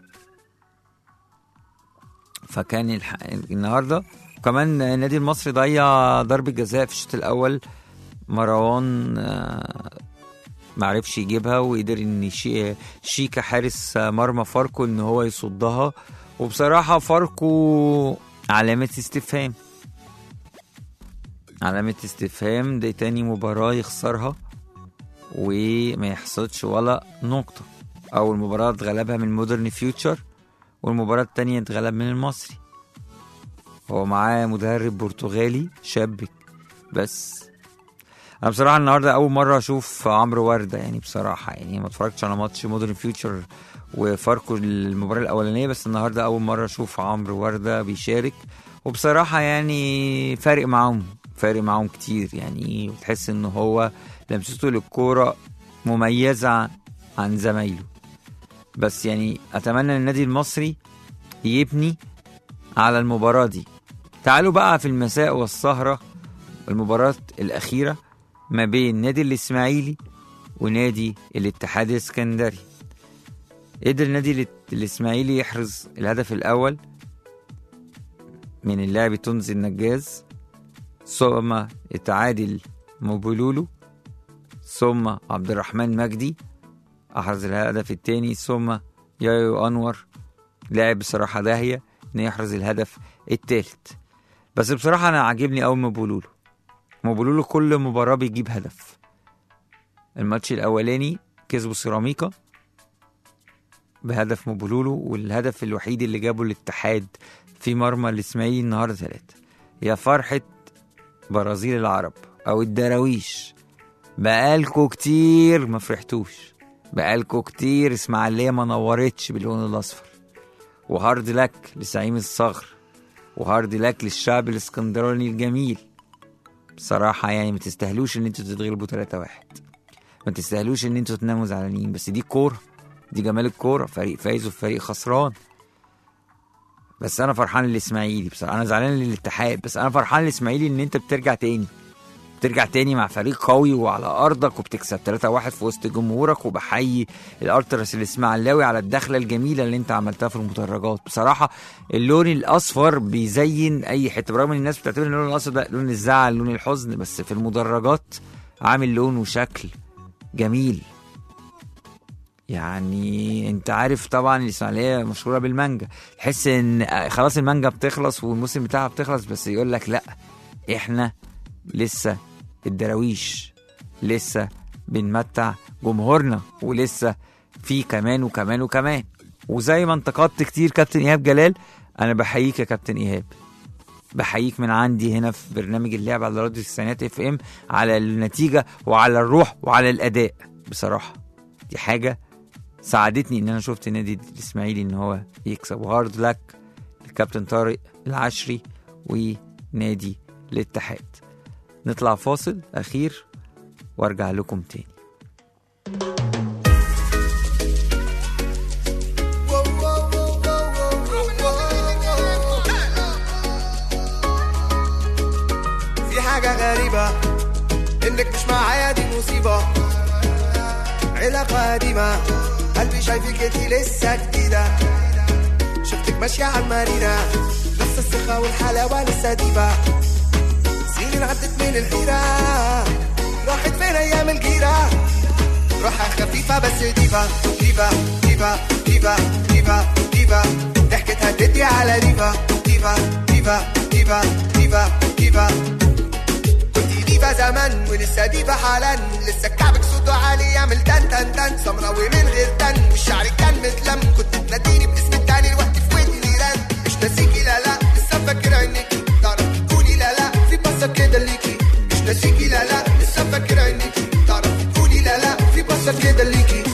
فكان الح... النهارده كمان النادي المصري ضيع ضربة جزاء في الشوط الأول مروان آه، معرفش يجيبها وقدر ان شي... شيكا حارس مرمى فاركو ان هو يصدها وبصراحة فاركو علامة استفهام علامة استفهام دي تاني مباراة يخسرها وما يحصلش ولا نقطة أول مباراة اتغلبها من مودرن فيوتشر والمباراة التانية اتغلب من المصري هو معاه مدرب برتغالي شاب بس انا بصراحه النهارده اول مره اشوف عمرو ورده يعني بصراحه يعني ما اتفرجتش على ماتش مودرن فيوتشر وفاركو المباراه الاولانيه بس النهارده اول مره اشوف عمرو ورده بيشارك وبصراحه يعني فارق معاهم فارق معاهم كتير يعني وتحس ان هو لمسته للكوره مميزه عن زمايله بس يعني اتمنى ان النادي المصري يبني على المباراه دي تعالوا بقى في المساء والسهره المباراة الأخيرة ما بين نادي الإسماعيلي ونادي الاتحاد الإسكندري قدر نادي الات- الإسماعيلي يحرز الهدف الأول من اللاعب تونزي النجاز ثم يتعادل موبولولو ثم عبد الرحمن مجدي أحرز الهدف الثاني ثم يايو أنور لاعب بصراحة داهية إنه يحرز الهدف الثالث بس بصراحة أنا عاجبني أوي موبولولو موبولولو كل مباراة بيجيب هدف الماتش الأولاني كسبوا سيراميكا بهدف موبولولو والهدف الوحيد اللي جابه الاتحاد في مرمى الإسماعيلي النهاردة ثلاثة يا فرحة برازيل العرب أو الدراويش بقالكوا كتير ما فرحتوش بقالكوا كتير اسماعيلية ما نورتش باللون الأصفر وهارد لك لسعيم الصغر وهارد لك للشعب الاسكندراني الجميل بصراحة يعني ما تستاهلوش ان انتوا تتغلبوا 3 واحد ما تستاهلوش ان انتوا تناموا زعلانين بس دي كورة دي جمال الكورة فريق فايز وفريق خسران بس انا فرحان للاسماعيلي بصراحة انا زعلان للاتحاد بس انا فرحان للاسماعيلي ان انت بترجع تاني بترجع تاني مع فريق قوي وعلى ارضك وبتكسب 3-1 في وسط جمهورك وبحيي الالتراس الاسماعيلاوي على الدخله الجميله اللي انت عملتها في المدرجات بصراحه اللون الاصفر بيزين اي حته برغم ان الناس بتعتبر ان اللون الاصفر ده لون الزعل لون الحزن بس في المدرجات عامل لون وشكل جميل يعني انت عارف طبعا الاسماعيليه مشهوره بالمانجا تحس ان خلاص المانجا بتخلص والموسم بتاعها بتخلص بس يقول لك لا احنا لسه الدراويش لسه بنمتع جمهورنا ولسه في كمان وكمان وكمان وزي ما انتقدت كتير كابتن ايهاب جلال انا بحييك يا كابتن ايهاب بحييك من عندي هنا في برنامج اللعب على راديو التسعينات اف ام على النتيجه وعلى الروح وعلى الاداء بصراحه دي حاجه ساعدتني ان انا شفت نادي الاسماعيلي ان هو يكسب وهارد لك الكابتن طارق العشري ونادي الاتحاد نطلع فاصل اخير وارجع لكم تاني في حاجة غريبة انك مش معايا دي مصيبة علاقة قديمة قلبي شايفك انتي لسه جديدة شفتك ماشية على المارينا نفس الثقة والحلاوة لسه ديبة سنين عدت من الحيرة راحت فين ايام الجيرة روحها خفيفة بس ديفا ديفا ديفا ديفا ديفا ديفا ضحكتها تدي على ديفا ديفا ديفا ديفا ديفا ديفا ديفا كنت ديفا زمان ولسه ديفا حالا لسه كعبك صوته عالي يعمل تن تن تن سمراوي من غير تن والشعر كان متلم كنت تناديني باسم التاني الوقت في ودني رن مش ناسيكي لا لا لسه فاكر عينيكي تعرفي تقولي لا لا في بصة كده ليكي مش ناسيكي لا لا لسه فاكر عينيكي تعرفي تقولي لا لا في بصة كده ليكي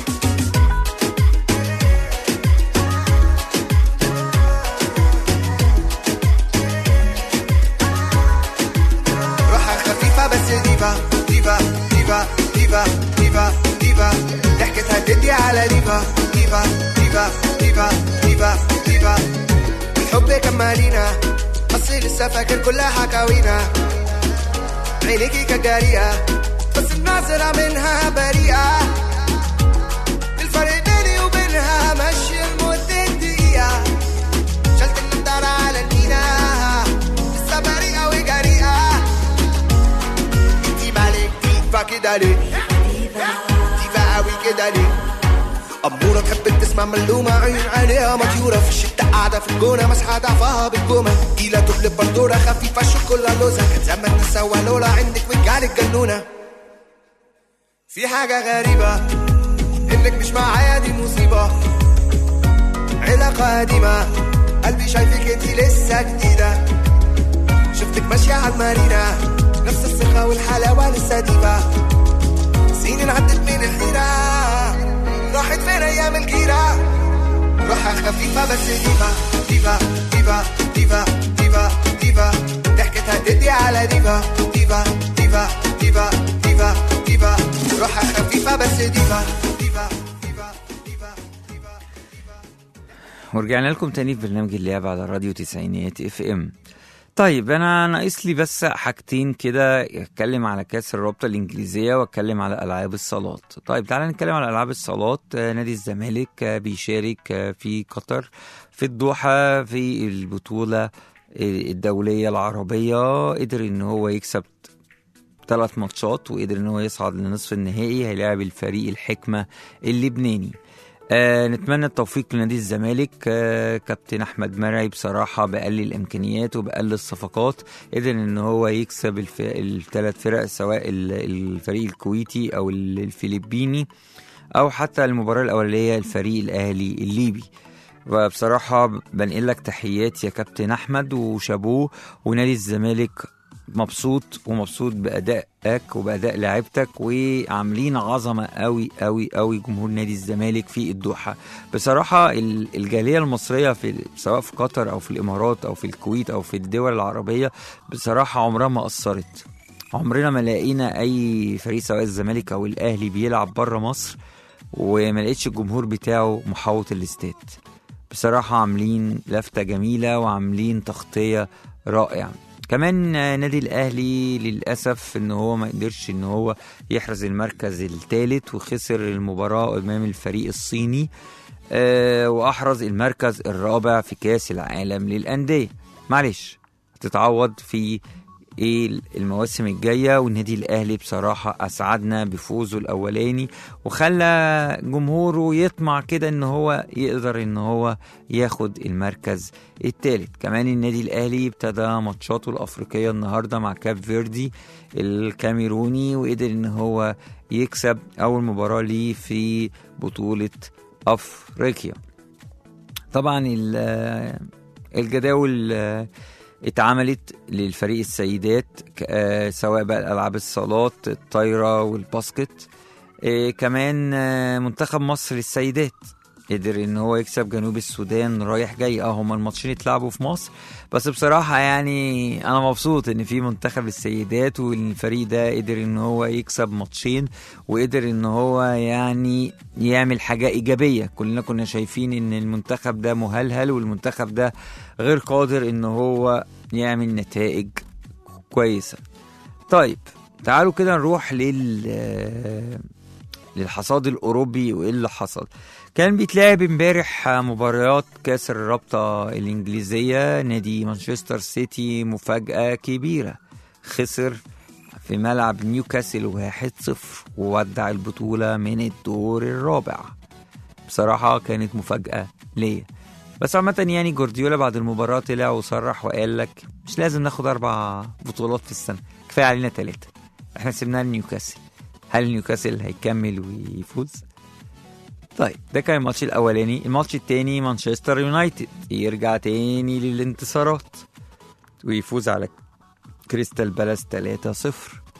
روحها خفيفة بس ديفا ديفا ديفا ديفا ديفا ديفا ضحكتها تدي على ديفا ديفا ديفا ديفا ديفا ديفا الحب كمالينا أصلي لسه فاكر كل حكاوينا عينيكي كجارية بس الناظرة منها بريئة الفرق بيني وبينها مشي لمدة دقيقة شلت النضارة على المينا لسه بريئة وجريئة انتي مالك ديفا كده ليه ديفا قوي كده ليه أمورة تحب تسمع ملومة عين عينيها مطيورة في الشتاء قاعدة في الجونة مسحة ضعفها بالجومة تقيلة تقلب بردورة خفيفة شوكولا لوزة كان زمان نسوى لولا عندك وجعلك جنونة في حاجة غريبة إنك مش معايا دي مصيبة علاقة قديمة قلبي شايفك انتي لسه جديدة شفتك ماشية على المارينا نفس الثقة والحلاوة لسه ديفا سنين عدت من الحيرة راحت فين أيام الجيرة روحها خفيفة بس ديفا ديفا ديفا ديفا ديفا ديفا ضحكتها تدي على ديفا ديفا ديفا ديفا ديفا ديفا روحها خفيفة بس ديفا ديفا ديفا ديفا ديفا ورجعنا لكم تاني في برنامج اللعب على راديو تسعينات اف ام طيب انا ناقص لي بس حاجتين كده اتكلم على كاس الرابطه الانجليزيه واتكلم على العاب الصالات طيب تعالى نتكلم على العاب الصالات آه، نادي الزمالك آه، بيشارك آه، في قطر في الدوحه في البطوله آه، الدوليه العربيه قدر ان هو يكسب ثلاث ماتشات وقدر ان هو يصعد لنصف النهائي هيلاعب الفريق الحكمه اللبناني آه نتمنى التوفيق لنادي الزمالك آه كابتن احمد مرعي بصراحه باقل الامكانيات وباقل الصفقات قدر ان هو يكسب الف... الثلاث فرق سواء ال- الفريق الكويتي او ال- الفلبيني او حتى المباراه الاوليه الفريق الاهلي الليبي وبصراحة بنقل لك تحيات يا كابتن أحمد وشابوه ونادي الزمالك مبسوط ومبسوط بأدائك وبأداء لعيبتك وعاملين عظمة قوي قوي قوي جمهور نادي الزمالك في الدوحة بصراحة ال- الجالية المصرية في سواء في قطر أو في الإمارات أو في الكويت أو في الدول العربية بصراحة عمرها ما قصرت عمرنا ما لقينا أي فريق سواء الزمالك أو الأهلي بيلعب بره مصر وما لقيتش الجمهور بتاعه محوط الاستاد بصراحة عاملين لفتة جميلة وعاملين تغطية رائعة كمان آه، نادي الاهلي للاسف ان هو ما قدرش ان هو يحرز المركز الثالث وخسر المباراه امام الفريق الصيني آه، واحرز المركز الرابع في كاس العالم للانديه معلش هتتعوض في ايه المواسم الجايه والنادي الاهلي بصراحه اسعدنا بفوزه الاولاني وخلى جمهوره يطمع كده ان هو يقدر ان هو ياخد المركز الثالث كمان النادي الاهلي ابتدى ماتشاته الافريقيه النهارده مع كاب فيردي الكاميروني وقدر ان هو يكسب اول مباراه ليه في بطوله افريقيا طبعا ال- الجداول آه، اتعملت للفريق السيدات ك- آه، سواء بقى العاب الصالات الطايره والباسكت آه، كمان آه، منتخب مصر للسيدات قدر ان هو يكسب جنوب السودان رايح جاي اه هما الماتشين اتلعبوا في مصر بس بصراحه يعني انا مبسوط ان في منتخب السيدات والفريق ده قدر ان هو يكسب ماتشين وقدر ان هو يعني يعمل حاجه ايجابيه كلنا كنا شايفين ان المنتخب ده مهلهل والمنتخب ده غير قادر ان هو يعمل نتائج كويسه طيب تعالوا كده نروح لل للحصاد الاوروبي وايه اللي حصل كان بيتلعب امبارح مباريات كاس الرابطه الانجليزيه نادي مانشستر سيتي مفاجاه كبيره خسر في ملعب نيوكاسل 1-0 وودع البطوله من الدور الرابع بصراحه كانت مفاجاه ليا بس عامة يعني جوارديولا بعد المباراة طلع وصرح وقال لك مش لازم ناخد أربع بطولات في السنة كفاية علينا ثلاثة احنا سيبناها لنيوكاسل هل نيوكاسل هيكمل ويفوز؟ طيب ده كان الماتش الأولاني الماتش التاني مانشستر يونايتد يرجع تاني للانتصارات ويفوز على كريستال بالاس 3-0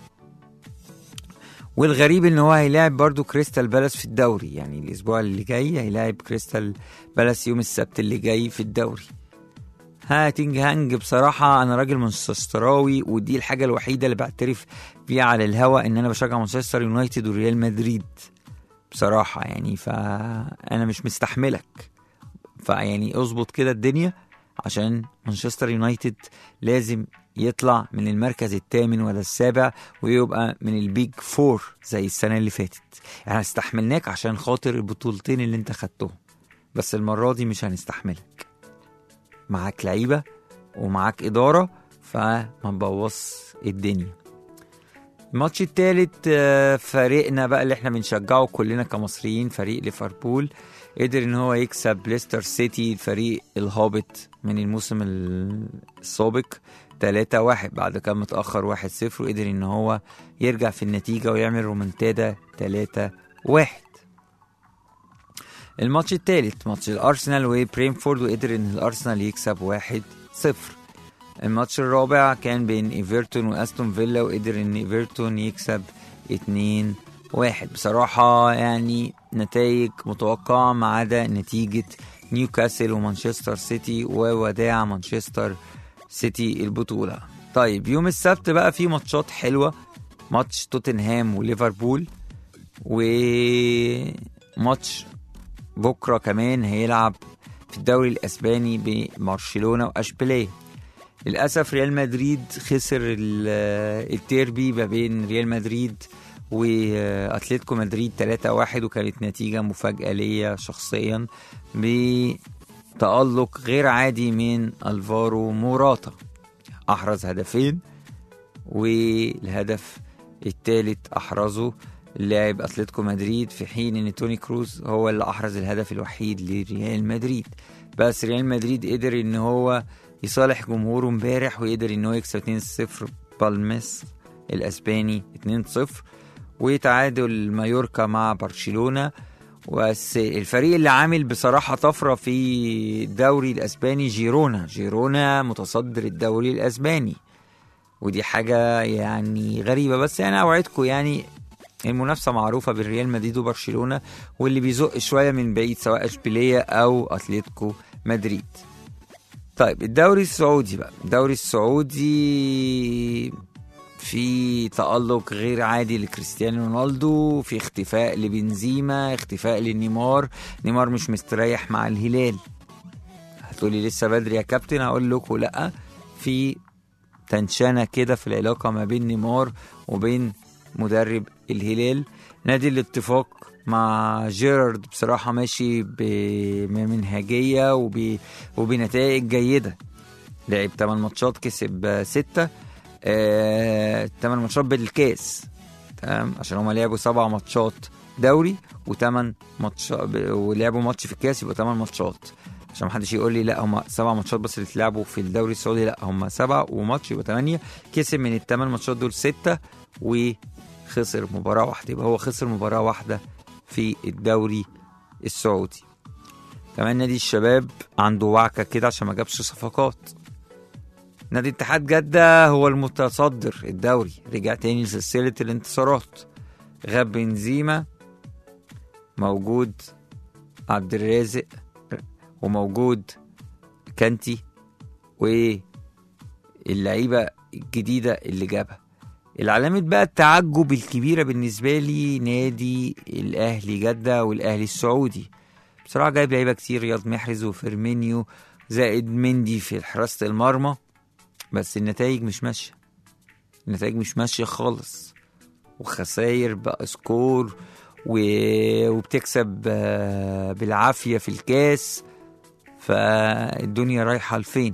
والغريب ان هو هيلاعب برضو كريستال بالاس في الدوري يعني الاسبوع اللي جاي هيلاعب كريستال بالاس يوم السبت اللي جاي في الدوري هاتنج هانج بصراحة أنا راجل مانشستراوي ودي الحاجة الوحيدة اللي بعترف بيها على الهوا إن أنا بشجع مانشستر يونايتد وريال مدريد بصراحة يعني فأنا مش مستحملك فيعني اظبط كده الدنيا عشان مانشستر يونايتد لازم يطلع من المركز الثامن ولا السابع ويبقى من البيج فور زي السنة اللي فاتت يعني استحملناك عشان خاطر البطولتين اللي انت خدتهم بس المرة دي مش هنستحملك معاك لعيبة ومعاك إدارة فما تبوظ الدنيا الماتش التالت آه، فريقنا بقى اللي احنا بنشجعه كلنا كمصريين فريق ليفربول قدر ان هو يكسب ليستر سيتي الفريق الهابط من الموسم السابق 3 واحد بعد كان متأخر 1 0 وقدر ان هو يرجع في النتيجة ويعمل رومنتادا 3 واحد الماتش الثالث ماتش الارسنال وبريمفورد وقدر ان الارسنال يكسب 1 0 الماتش الرابع كان بين ايفرتون واستون فيلا وقدر ان ايفرتون يكسب 2 واحد بصراحة يعني نتائج متوقعة ما عدا نتيجة نيوكاسل ومانشستر سيتي ووداع مانشستر سيتي البطولة طيب يوم السبت بقى في ماتشات حلوة ماتش توتنهام وليفربول وماتش بكرة كمان هيلعب في الدوري الأسباني ببرشلونة وأشبيليه للأسف ريال مدريد خسر ال- التيربي ما بين ريال مدريد واتلتيكو مدريد 3-1 وكانت نتيجة مفاجأة ليا شخصيا بتألق غير عادي من الفارو موراتا أحرز هدفين والهدف الثالث أحرزه لاعب أتلتيكو مدريد في حين إن توني كروز هو اللي أحرز الهدف الوحيد لريال مدريد بس ريال مدريد قدر إن هو يصالح جمهوره امبارح ويقدر إن هو يكسب 2-0 بالميس الأسباني 2-0 وتعادل مايوركا مع برشلونة بس الفريق اللي عامل بصراحة طفرة في الدوري الأسباني جيرونا جيرونا متصدر الدوري الأسباني ودي حاجة يعني غريبة بس يعني أوعدكم يعني المنافسة معروفة بين ريال مدريد وبرشلونة واللي بيزق شوية من بعيد سواء اشبيلية أو أتلتيكو مدريد طيب الدوري السعودي بقى الدوري السعودي في تألق غير عادي لكريستيانو رونالدو في اختفاء لبنزيما اختفاء لنيمار نيمار مش مستريح مع الهلال هتقولي لسه بدري يا كابتن هقول لكم لا في تنشنة كده في العلاقة ما بين نيمار وبين مدرب الهلال نادي الاتفاق مع جيرارد بصراحة ماشي بمنهجية وب... وبنتائج جيدة لعب 8 ماتشات كسب 6 آه، 8 ماتشات بالكاس تمام عشان هما لعبوا 7 ماتشات دوري و8 ماتشات ولعبوا ماتش في الكاس يبقى 8 ماتشات عشان محدش يقول لي لا هم سبع ماتشات بس اللي اتلعبوا في الدوري السعودي لا هم سبعة وماتش يبقى ثمانية كسب من الثمان ماتشات دول ستة وخسر مباراة واحدة يبقى هو خسر مباراة واحدة في الدوري السعودي كمان نادي الشباب عنده وعكة كده عشان ما جابش صفقات نادي اتحاد جدة هو المتصدر الدوري رجع تاني لسلسلة الانتصارات غاب بنزيما موجود عبد الرازق وموجود كانتي واللعيبة الجديدة اللي جابها العلامة بقى التعجب الكبيرة بالنسبة لي نادي الأهلي جدة والأهلي السعودي بصراحة جايب لعيبة كتير رياض محرز وفيرمينيو زائد مندي في حراسة المرمى بس النتائج مش ماشية النتائج مش ماشية خالص وخساير بقى سكور و... وبتكسب آه، بالعافية في الكاس فالدنيا رايحة لفين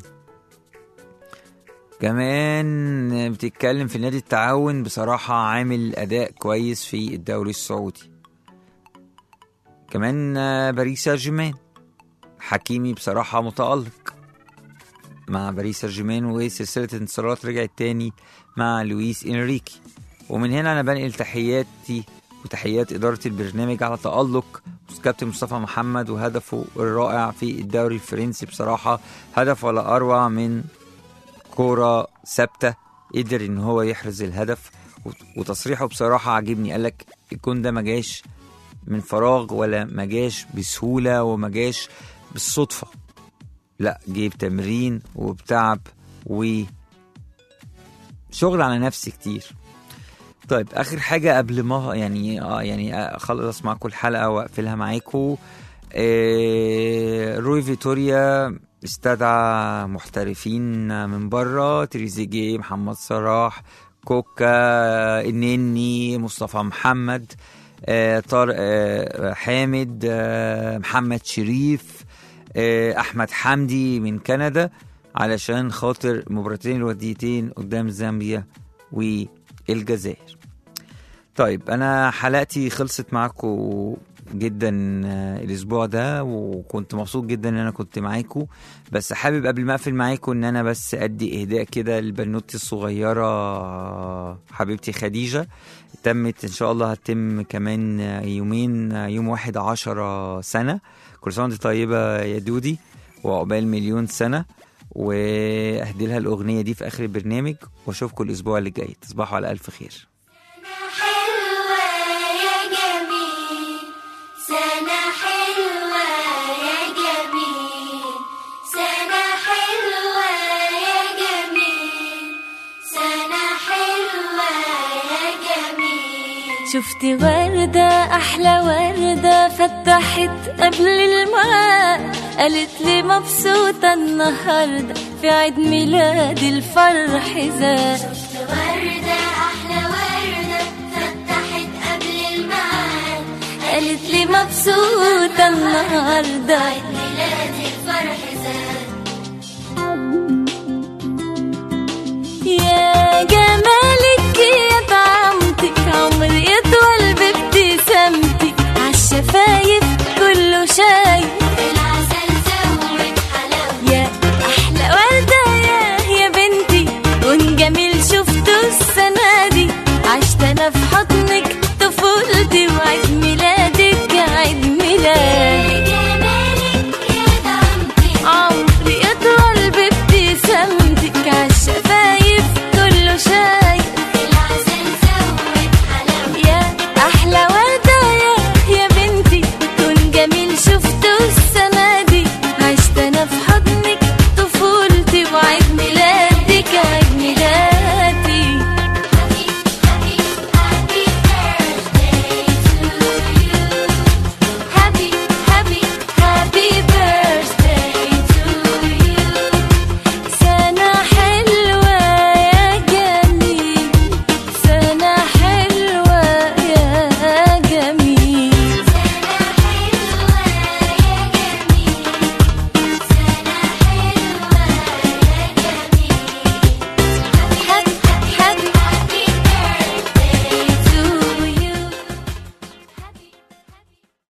كمان بتتكلم في نادي التعاون بصراحة عامل أداء كويس في الدوري السعودي كمان آه، باريس سان جيرمان حكيمي بصراحة متألق مع باريس سان جيرمان وسلسلة انتصارات رجعت تاني مع لويس إنريكي ومن هنا أنا بنقل تحياتي وتحيات إدارة البرنامج على تألق كابتن مصطفى محمد وهدفه الرائع في الدوري الفرنسي بصراحة هدف ولا أروع من كورة ثابتة قدر إن هو يحرز الهدف وت- وتصريحه بصراحة عجبني قالك الجون ده ما جاش من فراغ ولا ما جاش بسهولة وما جاش بالصدفة لا جه بتمرين وبتعب و شغل على نفسي كتير طيب اخر حاجه قبل ما يعني اه يعني اخلص معاكم الحلقه واقفلها معاكم آه روي فيتوريا استدعى محترفين من بره تريزيجيه محمد صلاح كوكا النني مصطفى محمد آه طارق آه حامد آه محمد شريف آه احمد حمدي من كندا علشان خاطر مباراتين الوديتين قدام زامبيا والجزائر طيب انا حلقتي خلصت معاكم جدا آه، الاسبوع ده وكنت مبسوط جدا ان انا كنت معاكم بس حابب قبل ما اقفل معاكم ان انا بس ادي اهداء كده لبنوتي الصغيره آه، حبيبتي خديجه تمت ان شاء الله هتتم كمان آه، يومين آه، يوم واحد عشرة سنه كل سنه وانت طيبه يا دودي وعقبال مليون سنه واهدي لها الاغنيه دي في اخر البرنامج واشوفكم الاسبوع اللي جاي تصبحوا على الف خير حلوة يا جميل سنة حلوة يا جميل سنة حلوة يا جميل سنة حلوة يا جميل شفت وردة أحلى وردة فتحت قبل الميعاد قالت لي مبسوطة النهاردة في عيد ميلادي الفرح زاد شفت وردة أحلى وردة فتحت قبل الميعاد قالت لي مبسوطة النهاردة عيد ميلادي الفرح